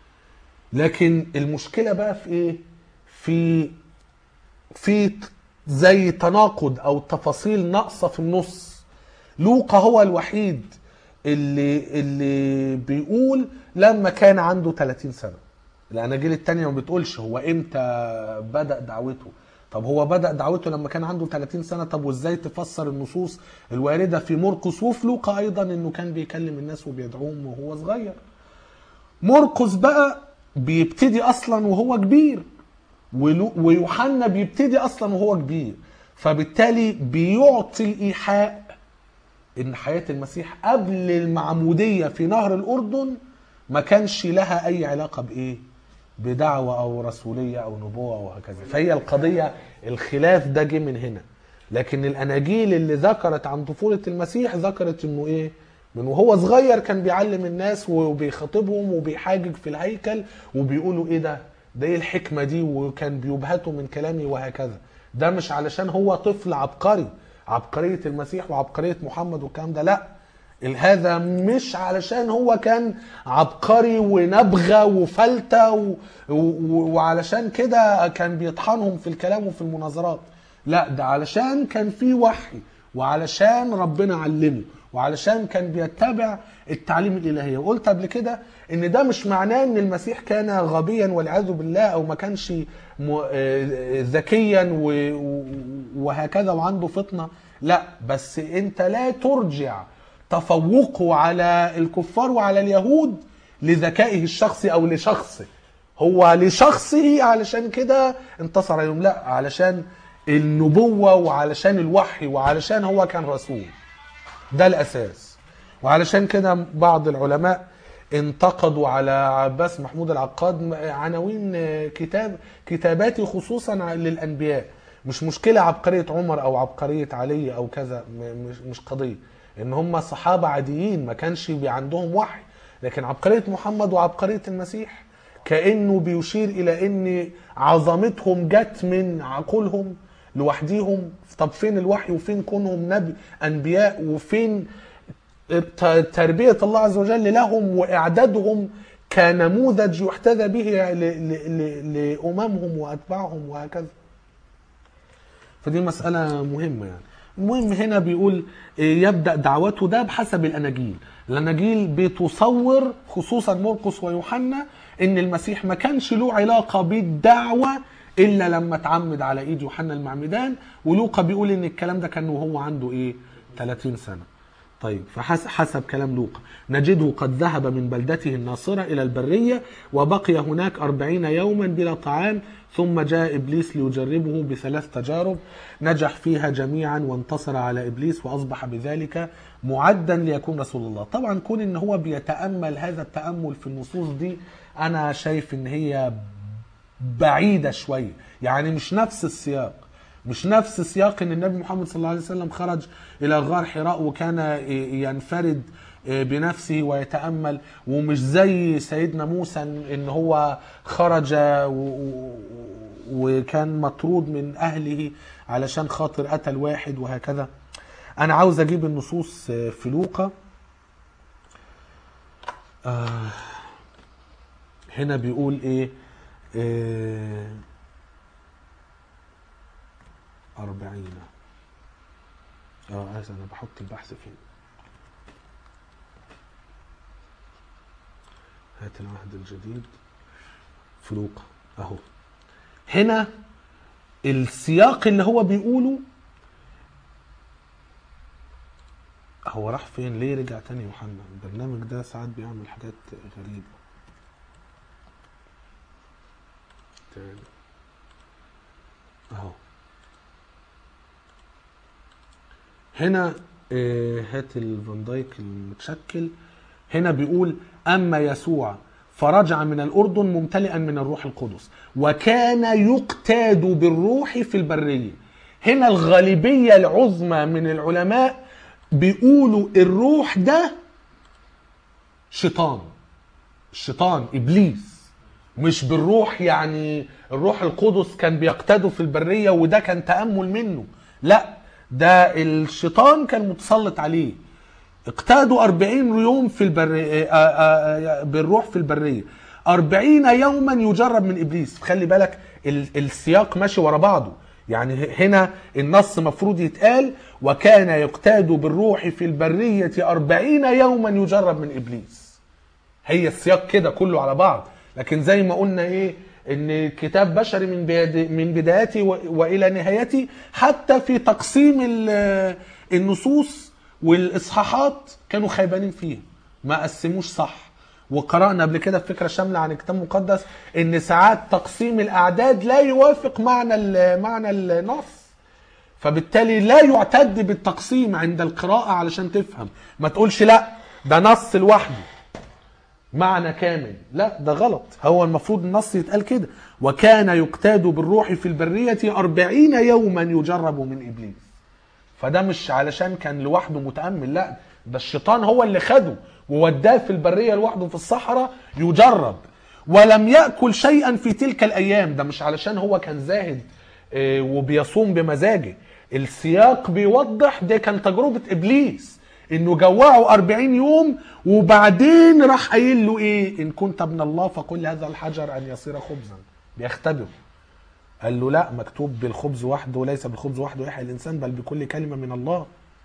لكن المشكله بقى في ايه في في ت- زي تناقض او تفاصيل ناقصه في النص لوقا هو الوحيد اللي اللي بيقول لما كان عنده 30 سنه الاناجيل التانية ما بتقولش هو امتى بدا دعوته طب هو بدا دعوته لما كان عنده 30 سنه طب وازاي تفسر النصوص الوارده في مرقس وفي لوقا ايضا انه كان بيكلم الناس وبيدعوهم وهو صغير مرقس بقى بيبتدي اصلا وهو كبير ولو- ويوحنا بيبتدي اصلا وهو كبير فبالتالي بيعطي الايحاء ان حياه المسيح قبل المعموديه في نهر الاردن ما كانش لها اي علاقه بايه بدعوه او رسوليه او نبوه وهكذا فهي القضيه الخلاف ده جه من هنا لكن الاناجيل اللي ذكرت عن طفوله المسيح ذكرت انه ايه من وهو صغير كان بيعلم الناس وبيخاطبهم وبيحاجج في الهيكل وبيقولوا ايه ده ده ايه الحكمه دي وكان بيبهتوا من كلامي وهكذا ده مش علشان هو طفل عبقري عبقريه المسيح وعبقريه محمد والكلام ده لا ال- هذا مش علشان هو كان عبقري ونبغى وفلتة و... و... وعلشان كده كان بيطحنهم في الكلام وفي المناظرات لا ده علشان كان في وحي وعلشان ربنا علمه وعلشان كان بيتبع التعليم الالهي وقلت قبل كده ان ده مش معناه ان المسيح كان غبيا والعياذ بالله او ما كانش م- آه، ذكيا و- و- وهكذا وعنده فطنه لا بس انت لا ترجع تفوقه على الكفار وعلى اليهود لذكائه الشخصي او لشخصه هو لشخصه علشان كده انتصر عليهم لا علشان النبوة وعلشان الوحي وعلشان هو كان رسول ده الاساس وعلشان كده بعض العلماء انتقدوا على عباس محمود العقاد عناوين كتاب كتاباتي خصوصا للانبياء مش مشكله عبقريه عمر او عبقريه علي او كذا م- مش مش قضيه ان هم صحابه عاديين ما كانش بي عندهم وحي لكن عبقريه محمد وعبقريه المسيح كانه بيشير الى ان عظمتهم جت من عقولهم لوحديهم طب فين الوحي وفين كونهم نبي انبياء وفين ت- تربية الله عز وجل لهم وإعدادهم كنموذج يحتذى به ل- ل- ل- لأممهم وأتباعهم وهكذا فدي مسألة مهمة يعني المهم هنا بيقول إيه، يبدأ دعوته ده بحسب الأناجيل الأناجيل بتصور خصوصا مرقس ويوحنا إن المسيح ما كانش له علاقة بالدعوة إلا لما اتعمد على إيد يوحنا المعمدان ولوقا بيقول إن الكلام ده كان وهو عنده إيه 30 سنة طيب فحسب كلام لوقا نجده قد ذهب من بلدته الناصرة إلى البرية وبقي هناك أربعين يوما بلا طعام ثم جاء إبليس ليجربه بثلاث تجارب نجح فيها جميعا وانتصر على إبليس وأصبح بذلك معدا ليكون رسول الله طبعا كون إن هو بيتأمل هذا التأمل في النصوص دي أنا شايف إن هي بعيدة شوية يعني مش نفس السياق مش نفس سياق ان النبي محمد صلى الله عليه وسلم خرج الى غار حراء وكان ينفرد بنفسه ويتامل ومش زي سيدنا موسى ان هو خرج و- و- وكان مطرود من اهله علشان خاطر قتل واحد وهكذا انا عاوز اجيب النصوص في لوقا آه هنا بيقول ايه آه أربعين اه عايز انا بحط البحث فين هات العهد الجديد في لوقا اهو هنا السياق اللي هو بيقوله هو راح فين ليه رجع تاني يوحنا البرنامج ده ساعات بيعمل حاجات غريبة تاني اهو هنا آه، هات الفان دايك المتشكل هنا بيقول اما يسوع فرجع من الاردن ممتلئا من الروح القدس وكان يقتاد بالروح في البريه هنا الغالبيه العظمى من العلماء بيقولوا الروح ده شيطان الشيطان ابليس مش بالروح يعني الروح القدس كان بيقتده في البريه وده كان تامل منه لا ده الشيطان كان متسلط عليه اقتادوا أربعين يوم في البر آه، آه، آه، بالروح في البرية أربعين يوما يجرب من إبليس خلي بالك ال- السياق ماشي ورا بعضه يعني ه- هنا النص مفروض يتقال وكان يقتاد بالروح في البرية أربعين يوما يجرب من إبليس هي السياق كده كله على بعض لكن زي ما قلنا ايه ان كتاب بشري من بيد- من بدايته و- والى نهايته حتى في تقسيم ال- النصوص والاصحاحات كانوا خيبانين فيها ما قسموش صح وقرانا قبل كده في فكره شامله عن الكتاب المقدس ان ساعات تقسيم الاعداد لا يوافق معنى ال- معنى النص فبالتالي لا يعتد بالتقسيم عند القراءة علشان تفهم ما تقولش لا ده نص لوحده معنى كامل لا ده غلط هو المفروض النص يتقال كده وكان يقتاد بالروح في البرية أربعين يوما يجرب من إبليس فده مش علشان كان لوحده متأمل لا ده الشيطان هو اللي خده ووداه في البرية لوحده في الصحراء يجرب ولم يأكل شيئا في تلك الأيام ده مش علشان هو كان زاهد آه، وبيصوم بمزاجه السياق بيوضح ده كان تجربة إبليس انه جوعه 40 يوم وبعدين راح قايل له ايه ان كنت ابن الله فقل هذا الحجر ان يصير خبزا بيختبره قال له لا مكتوب بالخبز وحده وليس بالخبز وحده يحيى الانسان بل بكل كلمه من الله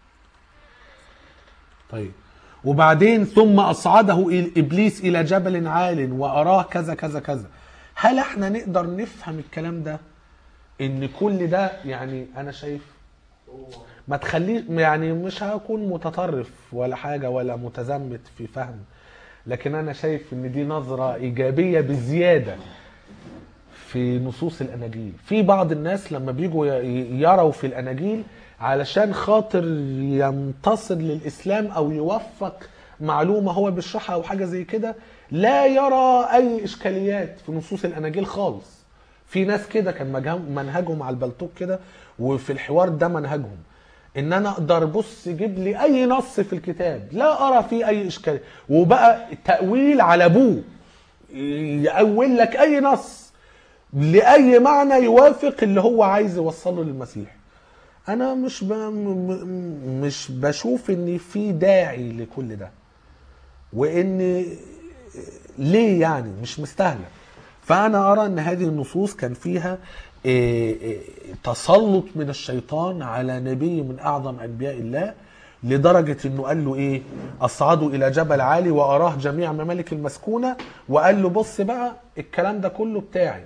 طيب وبعدين ثم اصعده إل- ابليس الى جبل عال واراه كذا كذا كذا هل احنا نقدر نفهم الكلام ده ان كل ده يعني انا شايف ما تخليش يعني مش هكون متطرف ولا حاجه ولا متزمت في فهم لكن انا شايف ان دي نظره ايجابيه بزياده في نصوص الاناجيل في بعض الناس لما بيجوا ي- يروا في الاناجيل علشان خاطر ينتصر للاسلام او يوفق معلومه هو بيشرحها او حاجه زي كده لا يرى اي اشكاليات في نصوص الاناجيل خالص في ناس كده كان مجهم- منهجهم على البلتوك كده وفي الحوار ده منهجهم ان انا اقدر بص يجيب لي اي نص في الكتاب لا ارى فيه اي اشكال وبقى تاويل على ابوه يأول لك اي نص لاي معنى يوافق اللي هو عايز يوصله للمسيح انا مش ب... م- م- مش بشوف ان في داعي لكل ده وان ليه يعني مش مستاهله فانا ارى ان هذه النصوص كان فيها إيه، إيه، تسلط من الشيطان على نبي من اعظم انبياء الله لدرجه انه قال له ايه اصعدوا الى جبل عالي واراه جميع ممالك المسكونه وقال له بص بقى الكلام ده كله بتاعي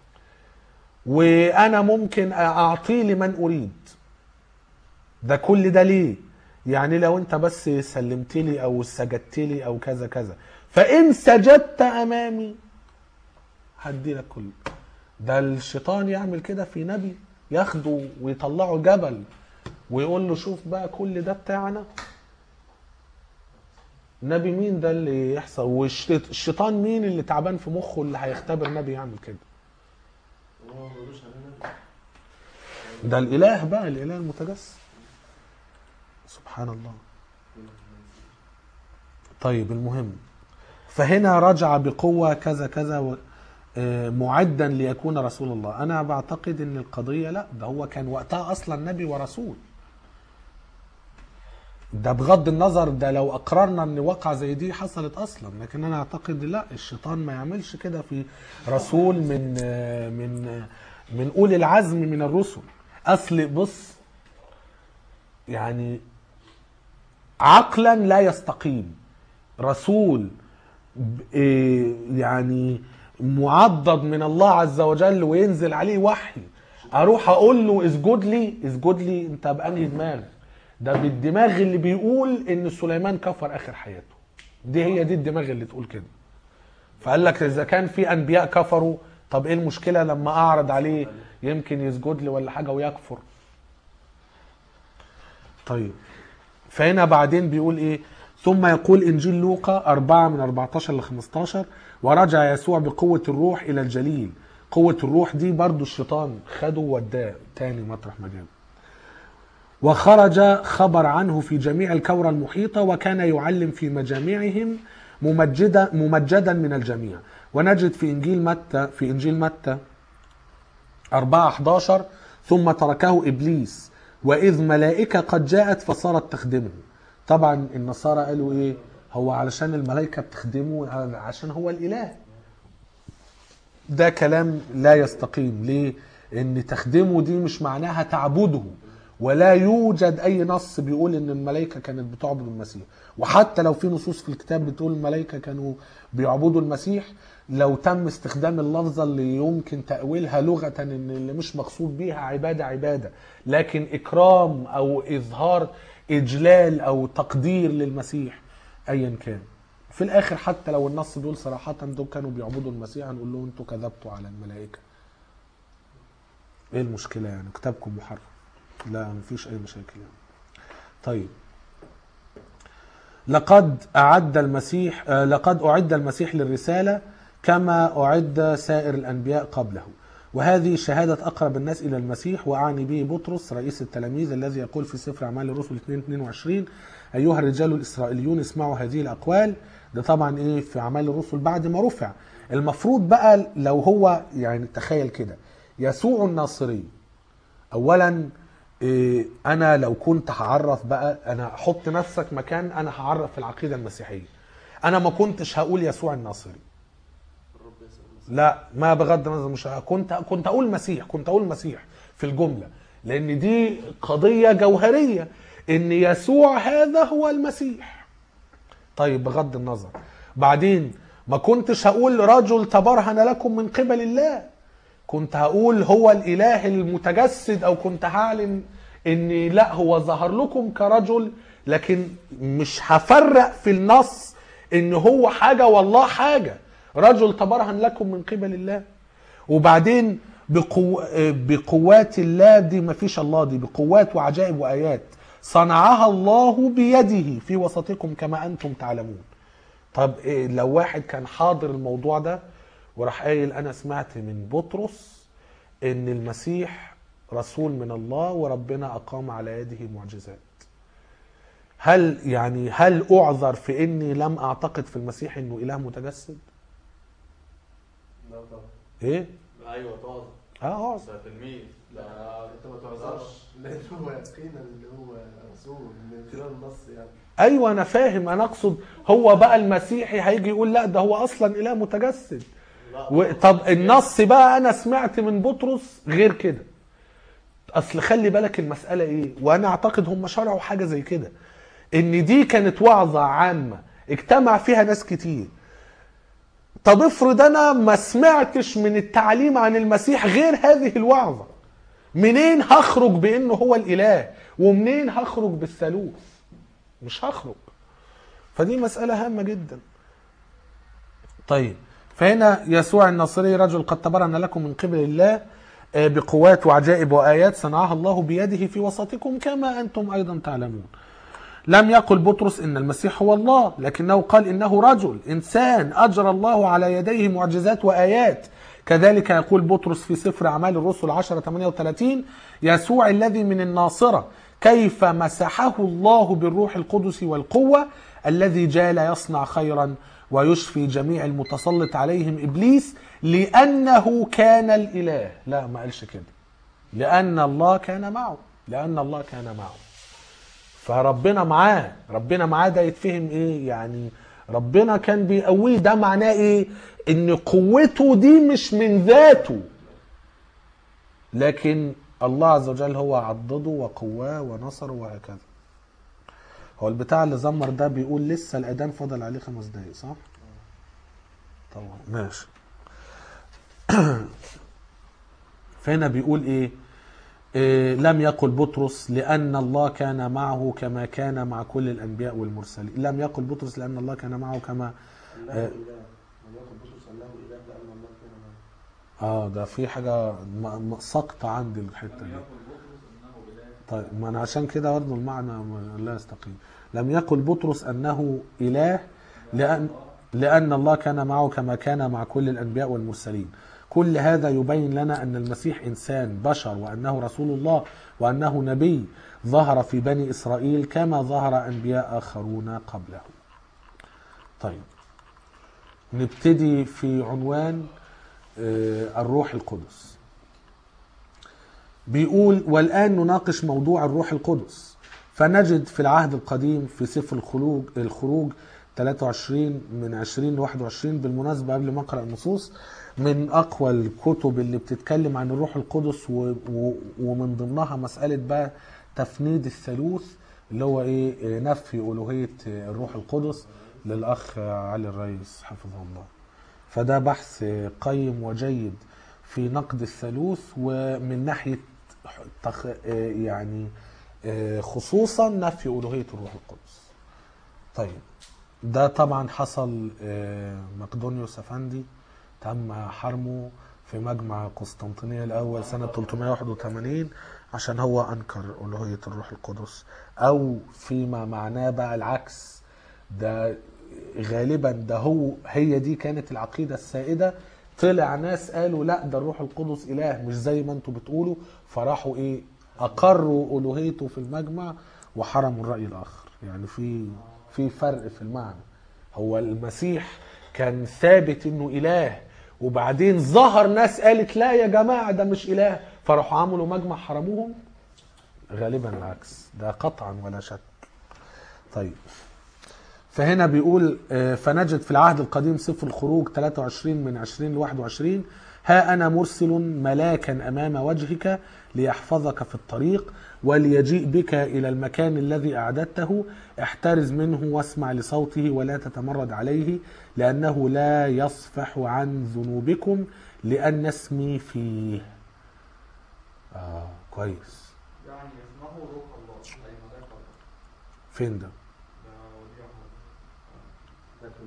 وانا ممكن اعطيه لمن اريد ده كل ده ليه يعني لو انت بس سلمت لي او سجدت لي او كذا كذا فان سجدت امامي هدي لك كله ده الشيطان يعمل كده في نبي ياخده ويطلعه جبل ويقول له شوف بقى كل ده بتاعنا نبي مين ده اللي يحصل والشيطان مين اللي تعبان في مخه اللي هيختبر نبي يعمل كده هو ما بيقولوش علينا ده الاله بقى الاله المتجسد سبحان الله طيب المهم فهنا رجع بقوة كذا كذا و- آه، معدا ليكون رسول الله انا بعتقد ان القضية لا ده هو كان وقتها اصلا نبي ورسول ده بغض النظر ده لو اقررنا ان واقعة زي دي حصلت اصلا لكن انا اعتقد لا الشيطان ما يعملش كده في رسول من آه، من آه، من اولي العزم من الرسل اصل بص يعني عقلا لا يستقيم رسول ب- إيه يعني معضد من الله عز وجل وينزل عليه وحي اروح اقول له اسجد لي اسجد لي انت بانهي دماغ ده بالدماغ اللي بيقول ان سليمان كفر اخر حياته دي هي دي الدماغ اللي تقول كده فقال لك اذا كان في انبياء كفروا طب ايه المشكله لما اعرض عليه يمكن يسجد لي ولا حاجه ويكفر طيب فهنا بعدين بيقول ايه ثم يقول انجيل لوقا 4 من 14 ل 15 ورجع يسوع بقوه الروح الى الجليل قوه الروح دي برضو الشيطان خده ووداه تاني مطرح ما جابه وخرج خبر عنه في جميع الكورة المحيطة وكان يعلم في مجامعهم ممجدا ممجدا من الجميع ونجد في انجيل متى في انجيل متى 4 11 ثم تركه ابليس واذ ملائكه قد جاءت فصارت تخدمه طبعا النصارى قالوا ايه هو علشان الملائكه بتخدمه عشان هو الاله ده كلام لا يستقيم ليه ان تخدمه دي مش معناها تعبده ولا يوجد اي نص بيقول ان الملائكه كانت بتعبد المسيح وحتى لو في نصوص في الكتاب بتقول الملائكه كانوا بيعبدوا المسيح لو تم استخدام اللفظه اللي يمكن تاويلها لغه ان اللي مش مقصود بيها عباده عباده لكن اكرام او اظهار اجلال او تقدير للمسيح ايا كان في الاخر حتى لو النص بيقول صراحه دول كانوا بيعبدوا المسيح هنقول لهم انتوا كذبتوا على الملائكه ايه المشكله يعني كتابكم محرف لا مفيش اي مشاكل يعني طيب لقد أعد المسيح آه، لقد أعد المسيح للرسالة كما أعد سائر الأنبياء قبله وهذه شهادة أقرب الناس إلى المسيح وأعني به بطرس رئيس التلاميذ الذي يقول في سفر أعمال الرسل 2 22 أيها الرجال الإسرائيليون اسمعوا هذه الأقوال ده طبعا إيه في أعمال الرسل بعد ما رفع المفروض بقى لو هو يعني تخيل كده يسوع الناصري اولا إيه، انا لو كنت هعرف بقى انا حط نفسك مكان انا هعرف العقيده المسيحيه انا ما كنتش هقول يسوع الناصري الرب يسأل المسيح لا ما بغض النظر مش كنت كنت اقول مسيح كنت اقول مسيح في الجمله لان دي قضيه جوهريه ان يسوع هذا هو المسيح طيب بغض النظر بعدين ما كنتش هقول رجل تبرهن لكم من قبل الله كنت هقول هو الاله المتجسد او كنت هعلن ان لا هو ظهر لكم كرجل لكن مش هفرق في النص ان هو حاجه والله حاجه رجل تبرهن لكم من قبل الله وبعدين بقو... بقوات الله دي ما فيش الله دي بقوات وعجائب وايات صنعها الله بيده في وسطكم كما انتم تعلمون طب إيه لو واحد كان حاضر الموضوع ده وراح قايل انا سمعت من بطرس ان المسيح رسول من الله وربنا اقام على يده معجزات هل يعني هل اعذر في اني لم اعتقد في المسيح انه اله متجسد لا طبعا ايه ايوه طبعا اه اعذر ده تلميذ لا انت ما تعذرش لان هو يقينا اللي هو رسول من خلال النص يعني ايوه انا فاهم انا اقصد هو بقى المسيحي هيجي يقول لا ده هو اصلا اله متجسد لا و... طب النص بقى انا سمعت من بطرس غير كده اصل خلي بالك المساله ايه وانا اعتقد هم شرعوا حاجه زي كده ان دي كانت وعظه عامه اجتمع فيها ناس كتير طب افرض انا ما سمعتش من التعليم عن المسيح غير هذه الوعظه منين هخرج بانه هو الاله ومنين هخرج بالثالوث مش هخرج فدي مساله هامه جدا طيب فهنا يسوع الناصري رجل قد تبرأن لكم من قبل الله آه، بقوات وعجائب وآيات صنعها الله بيده في وسطكم كما أنتم أيضا تعلمون لم يقل بطرس إن المسيح هو الله لكنه قال إنه رجل إنسان أجرى الله على يديه معجزات وآيات كذلك يقول بطرس في سفر أعمال الرسل 10 38 يسوع الذي من الناصرة كيف مسحه الله بالروح القدس والقوة الذي جال يصنع خيرا ويشفي جميع المتسلط عليهم إبليس لأنه كان الإله لا ما قالش كده لأن الله كان معه لأن الله كان معه فربنا معاه ربنا معاه ده يتفهم ايه يعني ربنا كان بيقويه ده معناه ايه ان قوته دي مش من ذاته لكن الله عز وجل هو عضده وقواه ونصره وهكذا هو البتاع اللي زمر ده بيقول لسه الاذان فاضل عليه خمس دقايق صح طبعا ماشي فهنا بيقول ايه إيه، لم يقل بطرس لأن الله كان معه كما كان مع كل الأنبياء والمرسلين لم يقل بطرس لأن الله كان معه كما انه آه. اله لم يكن بطرس انه اله لان الله كان معه اه ده في حاجة م- م- سقطة عندي الحتة دي طيب ما أنا عشان كده برضه المعنى م- لا يستقيم لم يقل بطرس أنه إله لأن لأن الله كان معه كما كان مع كل الأنبياء والمرسلين كل هذا يبين لنا أن المسيح إنسان بشر وأنه رسول الله وأنه نبي ظهر في بني إسرائيل كما ظهر أنبياء آخرون قبله طيب نبتدي في عنوان آه، الروح القدس بيقول والآن نناقش موضوع الروح القدس فنجد في العهد القديم في سفر الخروج الخروج 23 من 20 ل 21 بالمناسبة قبل ما أقرأ النصوص من أقوى الكتب اللي بتتكلم عن الروح القدس و... و... ومن ضمنها مسألة بقى تفنيد الثالوث اللي هو إيه إيه، نفي ألوهية الروح القدس للأخ علي الرئيس حفظه الله فده بحث قيم وجيد في نقد الثالوث ومن ناحية تخ... يعني خصوصا نفي ألوهية الروح القدس طيب ده طبعا حصل آه، مقدونيوس أفندي تم حرمه في مجمع قسطنطينية الأول سنة 381 عشان هو أنكر ألوهية الروح القدس أو فيما معناه بقى العكس ده غالبا ده هو هي دي كانت العقيدة السائدة طلع ناس قالوا لا ده الروح القدس إله مش زي ما انتوا بتقولوا فراحوا إيه أقروا ألوهيته في المجمع وحرموا الرأي الآخر يعني في في فرق في المعنى هو المسيح كان ثابت انه اله وبعدين ظهر ناس قالت لا يا جماعه ده مش اله فراحوا عملوا مجمع حرموهم غالبا العكس ده قطعا ولا شك طيب فهنا بيقول آه، فنجد في العهد القديم سفر الخروج 23 من 20 ل 21 ها أنا مرسل ملاكا أمام وجهك ليحفظك في الطريق وليجيء بك إلى المكان الذي أعددته احترز منه واسمع لصوته ولا تتمرد عليه لأنه لا يصفح عن ذنوبكم لأن اسمي فيه آه كويس يعني اسمه روح الله زي ما ذكر فين ده ده وديع الله. لكن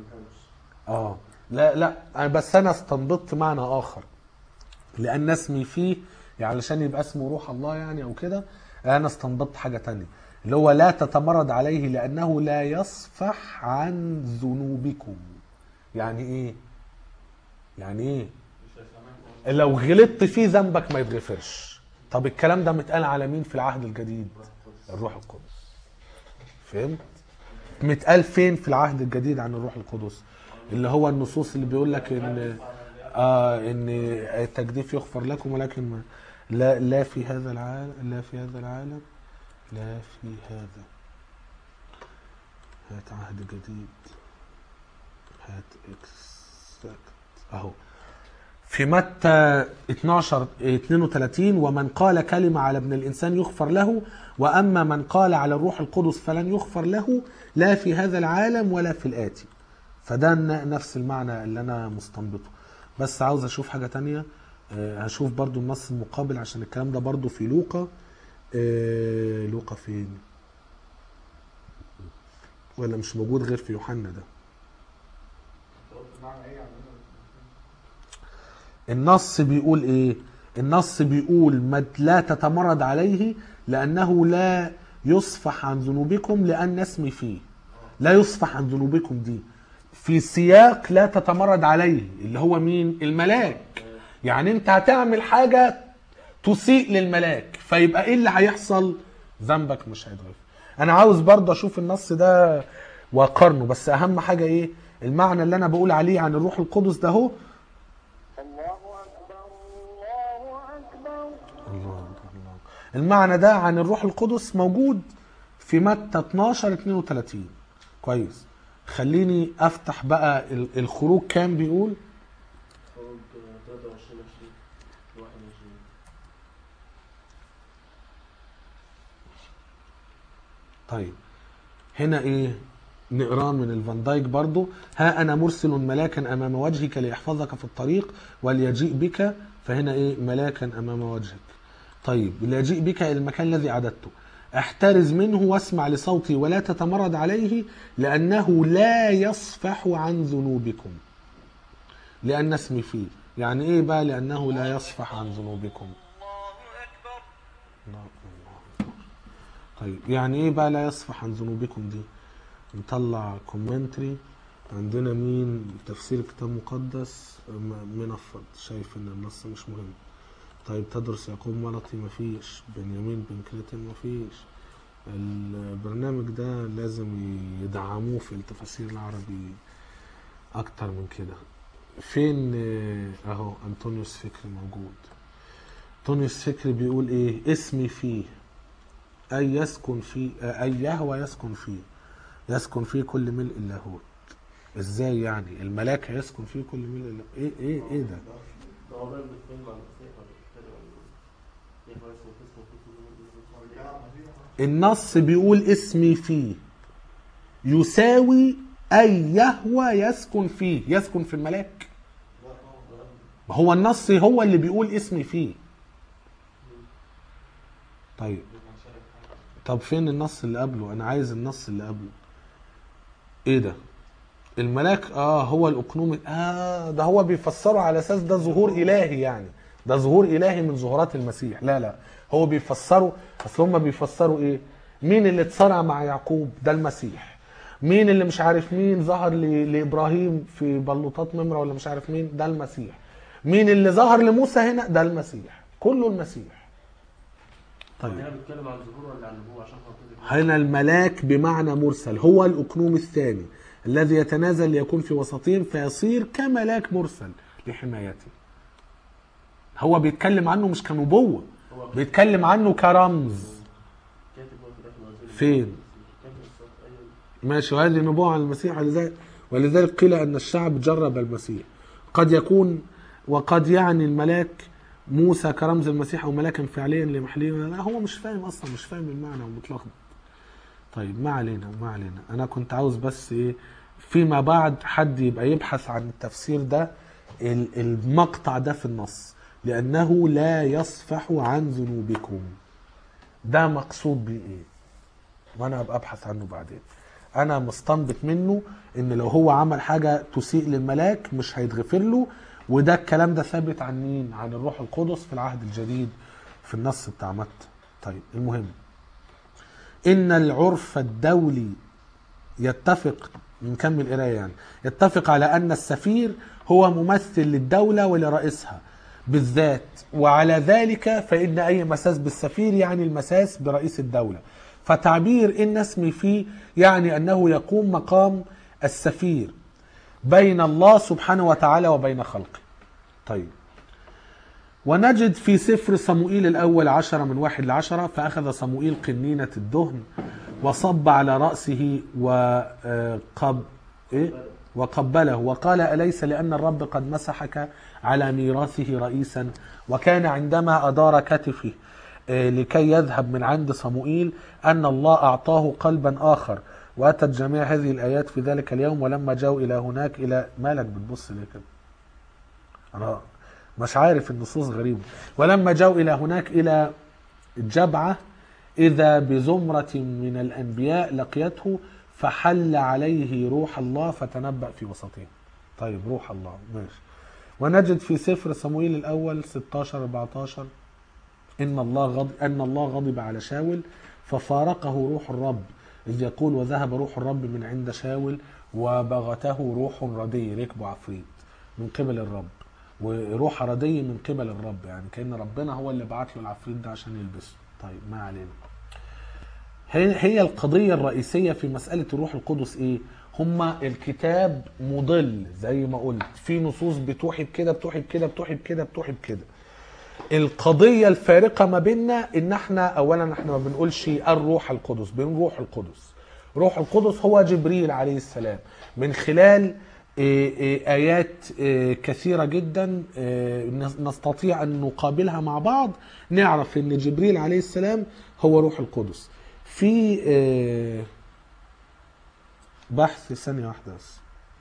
اه لا لا أنا بس انا استنبطت معنى اخر لان اسمي فيه يعني علشان يبقى اسمه روح الله يعني او كده انا استنبطت حاجه تانية اللي هو لا تتمرد عليه لانه لا يصفح عن ذنوبكم يعني ايه يعني ايه لو غلطت فيه ذنبك ما يتغفرش طب الكلام ده متقال على مين في العهد الجديد الروح القدس فهمت متقال فين في العهد الجديد عن الروح القدس اللي هو النصوص اللي بيقول لك ان اه ان التجديف يغفر لكم ولكن ما لا لا في هذا العالم لا في هذا العالم لا في هذا هات عهد جديد هات اكساكت اهو في متى 12 32 ومن قال كلمة على ابن الإنسان يغفر له وأما من قال على الروح القدس فلن يغفر له لا في هذا العالم ولا في الآتي فده ن- نفس المعنى اللي أنا مستنبطه بس عاوز أشوف حاجة تانية آه، هشوف برضو النص المقابل عشان الكلام ده برضو في لوقا آه، لوقا فين ولا مش موجود غير في يوحنا ده معنى ايه يعني النص بيقول ايه النص بيقول ما لا تتمرد عليه لانه لا يصفح عن ذنوبكم لان اسمي فيه لا يصفح عن ذنوبكم دي في سياق لا تتمرد عليه اللي هو مين الملاك يعني انت هتعمل حاجة تسيء للملاك فيبقى ايه اللي هيحصل ذنبك مش هيتغفر انا عاوز برضه اشوف النص ده واقارنه بس اهم حاجة ايه المعنى اللي انا بقول عليه عن الروح القدس ده هو الله أكبر الله أكبر الله الله المعنى ده عن الروح القدس موجود في متى 12 32 كويس خليني افتح بقى ال- الخروج كام بيقول خروج 23 20 21 طيب هنا ايه نقراه من الفان دايك برضو ها انا مرسل ملاكا امام وجهك ليحفظك في الطريق وليجيء بك فهنا ايه ملاكا امام وجهك طيب ليجيء بك الى المكان الذي عددته احترز منه واسمع لصوتي ولا تتمرد عليه لانه لا يصفح عن ذنوبكم لان اسمي فيه يعني ايه بقى لانه لا يصفح عن ذنوبكم الله الله طيب يعني ايه بقى لا يصفح عن ذنوبكم دي نطلع كومنتري عندنا مين تفسير كتاب مقدس م- منفض شايف ان النص مش مهم طيب تدرس يعقوب ملطي مفيش بنيامين بن كريتن مفيش البرنامج ده لازم يدعموه في التفاسير العربي اكتر من كده فين آه، اهو انطونيوس فكري موجود انطونيوس فكري بيقول ايه اسمي فيه أي يسكن فيه أي يهوى يسكن فيه يسكن فيه كل ملء اللاهوت ازاي يعني الملاك يسكن فيه كل ملء اللاهوت ايه ايه ايه ده ده هو بقى بيتكلم عن المسيح ولا بيتكلم عن ايه هو اسمه اسمه في النص بيقول اسمي فيه يساوي أي يهوى يسكن فيه يسكن في الملاك ما هو النص هو اللي بيقول اسمي فيه طيب طب فين النص اللي قبله انا عايز النص اللي قبله ايه ده الملاك اه هو الاقنوم اه ده هو بيفسره على اساس ده ظهور الهي يعني ده ظهور الهي من ظهورات المسيح لا لا هو بيفسروا اصل هم بيفسروا ايه مين اللي اتصارع مع يعقوب ده المسيح مين اللي مش عارف مين ظهر ل- لابراهيم في بلوطات ممرة ولا مش عارف مين ده المسيح مين اللي ظهر لموسى هنا ده المسيح كله المسيح طيب هنا بيتكلم عن ظهور ولا عن نبوة عشان خاطر هنا الملاك بمعنى مرسل هو الأقنوم الثاني الذي يتنازل ليكون في وسطهم فيصير كملاك مرسل لحمايته هو بيتكلم عنه مش كنبوة هو بيتكلم عنه كرمز كاتب هو في الاخر وزير فين؟ كاتب الصوت ايوه ماشي وهذه نبوة عن المسيح ولذلك, ولذلك قيل أن الشعب جرب المسيح قد يكون وقد يعني الملاك موسى كرمز المسيح أو ملاكا فعليا لمحليا لا هو مش فاهم أصلا مش فاهم المعنى ومتلخبط طيب ما علينا ما علينا أنا كنت عاوز بس إيه فيما بعد حد يبقى يبحث عن التفسير ده ال- المقطع ده في النص لأنه لا يصفح عن ذنوبكم ده مقصود بيه إيه وأنا أبقى أبحث عنه بعدين انا مستنبط منه ان لو هو عمل حاجه تسيء للملاك مش هيتغفر له وده الكلام ده ثابت عن مين عن الروح القدس في العهد الجديد في النص بتاع متى طيب المهم ان العرف الدولي يتفق نكمل قرايه يعني يتفق على ان السفير هو ممثل للدوله ولرئيسها بالذات وعلى ذلك فان اي مساس بالسفير يعني المساس برئيس الدوله فتعبير ان اسمي فيه يعني انه يقوم مقام السفير بين الله سبحانه وتعالى وبين خلقه طيب ونجد في سفر صموئيل الأول عشرة من واحد لعشرة فأخذ صموئيل قنينة الدهن وصب على رأسه وقب إيه؟ وقبله وقال أليس لأن الرب قد مسحك على ميراثه رئيسا وكان عندما أدار كتفه آه، لكي يذهب من عند صموئيل أن الله أعطاه قلبا آخر وأتت جميع هذه الآيات في ذلك اليوم ولما جاءوا إلى هناك إلى مالك بتبص ليه كده أنا مش عارف النصوص غريبة ولما جاءوا إلى هناك إلى جبعة إذا بزمرة من الأنبياء لقيته فحل عليه روح الله فتنبأ في وسطهم طيب روح الله ماشي ونجد في سفر صموئيل الأول 16 14 إن الله غضب أن الله غضب على شاول ففارقه روح الرب إذ يقول وذهب روح الرب من عند شاول وبغته روح ردي ركبه عفريت من قبل الرب وروح ردي من قبل الرب يعني كأن ربنا هو اللي بعت له العفريت ده عشان يلبسه طيب ما علينا هي هي القضية الرئيسية في مسألة الروح القدس ايه؟ هما الكتاب مضل زي ما قلت في نصوص بتوحي بكده بتوحي بكده بتوحي بكده بتوحي بكده القضية الفارقة ما بيننا ان احنا اولا احنا ما بنقولش الروح القدس بنقول روح القدس روح القدس هو جبريل عليه السلام من خلال إيه، إيه، آيات إيه، كثيرة جدا إيه، نس- نستطيع أن نقابلها مع بعض نعرف أن جبريل عليه السلام هو روح القدس في إيه، بحث ثانية واحدة بس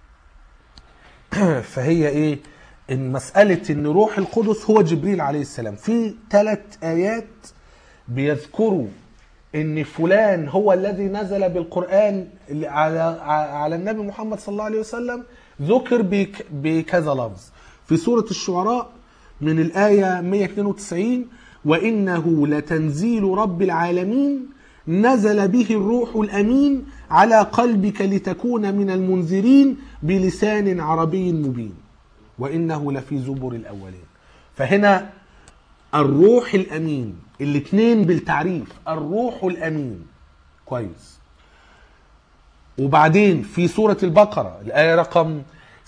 فهي ايه ان مسألة ان روح القدس هو جبريل عليه السلام في ثلاث آيات بيذكروا ان فلان هو الذي نزل بالقرآن اللي على على النبي محمد صلى الله عليه وسلم ذكر بك- بكذا لفظ في سورة الشعراء من الآية 192 وإنه لتنزيل رب العالمين نزل به الروح الأمين على قلبك لتكون من المنذرين بلسان عربي مبين وإنه لفي زبر الأولين فهنا الروح الأمين الاثنين بالتعريف الروح الأمين كويس وبعدين في سورة البقرة الآية رقم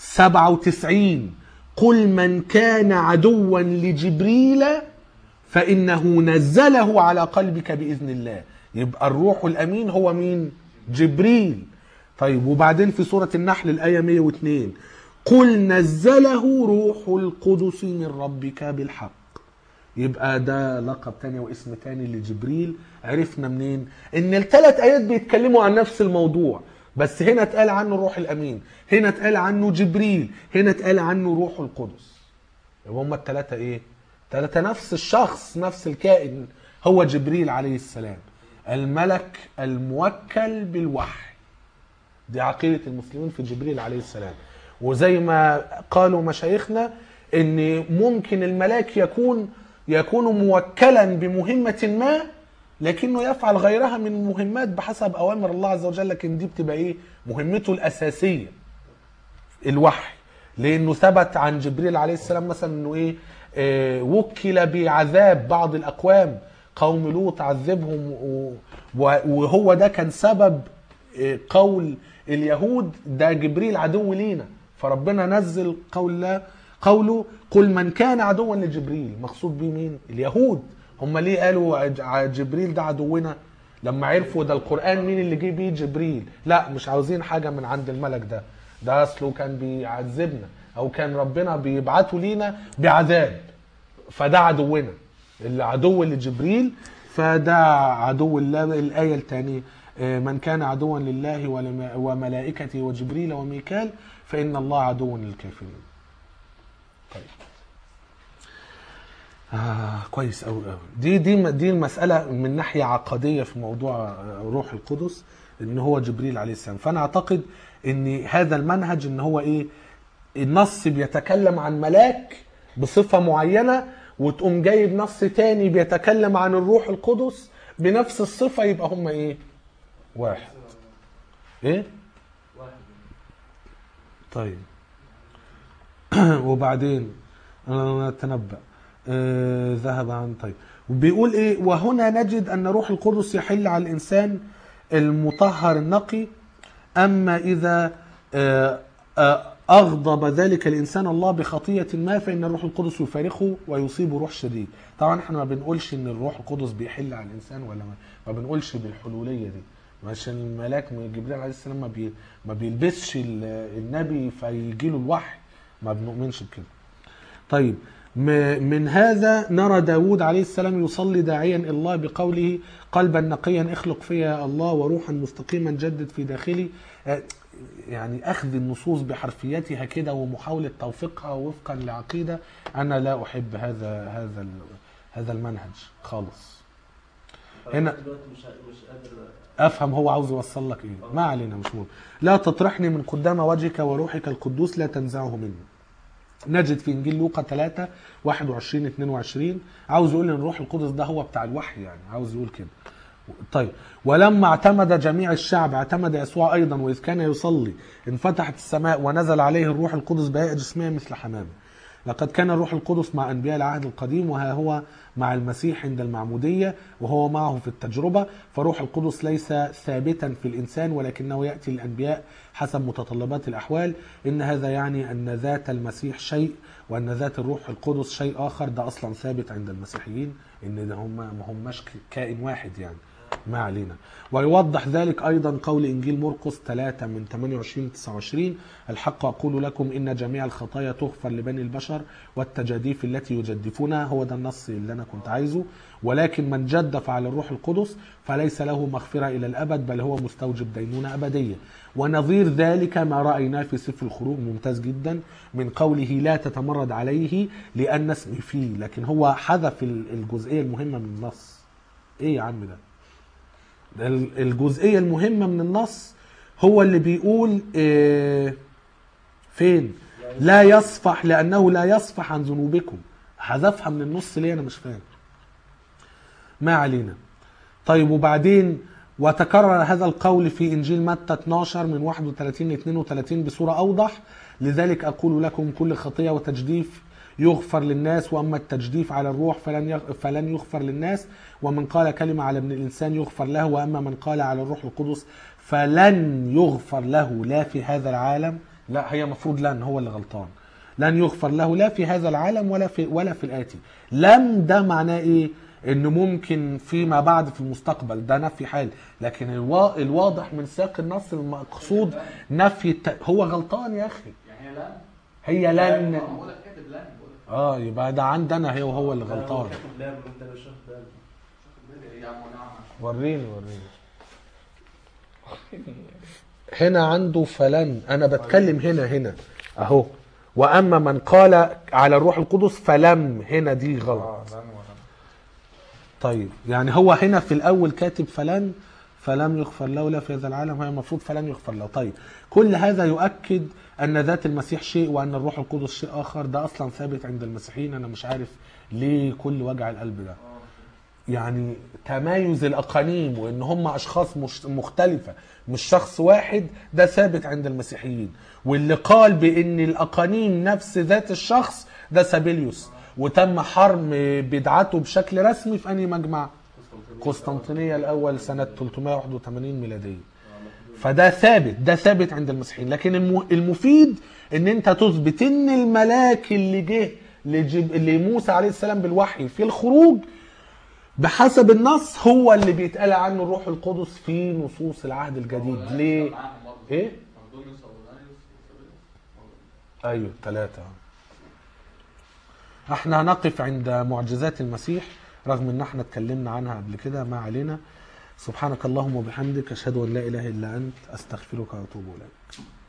97 قل من كان عدوا لجبريل فإنه نزله على قلبك بإذن الله يبقى الروح الأمين هو مين؟ جبريل طيب وبعدين في سورة النحل الآية 102 قل نزله روح القدس من ربك بالحق يبقى ده لقب تاني واسم تاني لجبريل عرفنا منين ان الثلاث ايات بيتكلموا عن نفس الموضوع بس هنا اتقال عنه الروح الامين هنا اتقال عنه جبريل هنا اتقال عنه روح القدس يبقى هما الثلاثه ايه ثلاثه نفس الشخص نفس الكائن هو جبريل عليه السلام الملك الموكل بالوحي دي عقيدة المسلمين في جبريل عليه السلام وزي ما قالوا مشايخنا ان ممكن الملاك يكون يكون موكلا بمهمة ما لكنه يفعل غيرها من المهمات بحسب اوامر الله عز وجل لكن دي بتبقى ايه مهمته الاساسية الوحي لانه ثبت عن جبريل عليه السلام مثلا انه ايه آه، وكل بعذاب بعض الاقوام قوم لوط عذبهم و- و- وهو ده كان سبب آه، قول اليهود ده جبريل عدو لينا فربنا نزل قول الله قوله قل من كان عدوا لجبريل مقصود بيه مين اليهود هم ليه قالوا ع- ع- جبريل ده عدونا لما عرفوا ده القرآن مين اللي جه بيه جبريل لا مش عاوزين حاجة من عند الملك ده ده اصله كان بيعذبنا او كان ربنا بيبعته لينا بعذاب فده عدونا العدو لجبريل فده عدو الله الآية الثانية آه، من كان عدوا لله ولم- وملائكته وجبريل وميكال فإن الله عدو للكافرين طيب آه كويس أوي أوي دي دي دي المسألة من ناحية عقدية في موضوع آه، روح القدس ان هو جبريل عليه السلام فانا اعتقد ان هذا المنهج ان هو ايه النص بيتكلم عن ملاك بصفة معينة وتقوم جايب نص تاني بيتكلم عن الروح القدس بنفس الصفة يبقى هما ايه واحد ايه واحد طيب وبعدين انا اتنبأ آه ذهب عن طيب وبيقول ايه وهنا نجد ان روح القدس يحل على الانسان المطهر النقي اما اذا آه آه اغضب ذلك الانسان الله بخطيه ما فان الروح القدس يفارقه ويصيب روح شرير طبعا احنا ما بنقولش ان الروح القدس بيحل على الانسان ولا ما, ما بنقولش بالحلوليه دي عشان الملاك من جبريل عليه السلام ما, بي ما بيلبسش ال- النبي فيجي له الوحي ما بنؤمنش بكده طيب م- من هذا نرى داود عليه السلام يصلي داعيا إلى الله بقوله قلبا نقيا اخلق فيا يا الله وروحا مستقيما جدد في داخلي آه، يعني اخذ النصوص بحرفيتها كده ومحاوله توفيقها وفقا لعقيده انا لا احب هذا هذا ال- هذا المنهج خالص هنا- دلوقتي مش مش قادر افهم هو عاوز يوصل لك ايه ما علينا مش مهم لا تطرحني من قدام وجهك وروحك القدوس لا تنزعه مني نجد في انجيل لوقا 3 21 22 عاوز يقول ان الروح القدس ده هو بتاع الوحي يعني عاوز يقول كده طيب ولما اعتمد جميع الشعب اعتمد يسوع ايضا واذ كان يصلي انفتحت السماء ونزل عليه الروح القدس بهيئه جسميه مثل حمامه لقد كان الروح القدس مع انبياء العهد القديم وها هو مع المسيح عند المعموديه وهو معه في التجربه فروح القدس ليس ثابتا في الانسان ولكنه ياتي للانبياء حسب متطلبات الاحوال ان هذا يعني ان ذات المسيح شيء وان ذات الروح القدس شيء اخر ده اصلا ثابت عند المسيحيين ان ده هم ما هماش كائن واحد يعني ما علينا ويوضح ذلك ايضا قول انجيل مرقس 3 من 28 ل 29 الحق اقول لكم ان جميع الخطايا تغفر لبني البشر والتجاديف التي يجدفونها هو ده النص اللي انا كنت عايزه ولكن من جدف على الروح القدس فليس له مغفره الى الابد بل هو مستوجب دينونه ابديه ونظير ذلك ما رايناه في سفر الخروج ممتاز جدا من قوله لا تتمرد عليه لان اسمي فيه لكن هو حذف الجزئيه المهمه من النص ايه يا عم ده ال- الجزئيه المهمه من النص هو اللي بيقول إيه فين لا يصفح لانه لا يصفح عن ذنوبكم حذفها من النص ليه انا مش فاهم ما علينا طيب وبعدين وتكرر هذا القول في انجيل متى 12 من 31 ل 32 بصوره اوضح لذلك اقول لكم كل خطيه وتجديف يغفر للناس واما التجديف على الروح فلن يغ- فلن يغفر للناس ومن قال كلمه على ابن الانسان يغفر له واما من قال على الروح القدس فلن يغفر له لا في هذا العالم لا هي مفروض لن هو اللي غلطان لن يغفر له لا في هذا العالم ولا في ولا في الاتي لم ده معناه ايه ان ممكن فيما بعد في المستقبل ده نفي حال لكن الوا... الواضح من سياق النص المقصود نفي الت... هو غلطان يا اخي يعني هي لن هي لن بقول لك كاتب لن بقول لك اه يبقى ده عندنا هو هو اللي لا، هو غلطان كاتب لام انت مش واخد بالك ايه يا عم ونعم وريني وريني هنا عنده فلن انا بتكلم هنا هنا اهو واما من قال على الروح القدس فلم هنا دي غلط اه لن ولن طيب يعني هو هنا في الاول كاتب فلن فلم يغفر له لا في هذا العالم هي المفروض فلن يغفر له طيب كل هذا يؤكد ان ذات المسيح شيء وان الروح القدس شيء اخر ده اصلا ثابت عند المسيحيين انا مش عارف ليه كل وجع القلب ده يعني تمايز الاقانيم وان هم اشخاص مش مختلفه مش شخص واحد ده ثابت عند المسيحيين واللي قال بان الاقانيم نفس ذات الشخص ده سابيليوس وتم حرم بدعته بشكل رسمي في انهي مجمع قسطنطينيه الاول سنه 381 ميلاديه فده ثابت ده ثابت عند المسيحيين لكن الم- المفيد ان انت تثبت ان الملاك اللي جه لجب... لموسى عليه السلام بالوحي في الخروج بحسب النص هو اللي بيتقال عنه الروح القدس في نصوص العهد الجديد ليه معاهم برضه. ايه مقدونيوس اولانيوس وسابيليوس. ايوه ثلاثة احنا هنقف عند معجزات المسيح رغم ان احنا اتكلمنا عنها قبل كده ما علينا سبحانك اللهم وبحمدك اشهد ان لا اله الا انت استغفرك واتوب اليك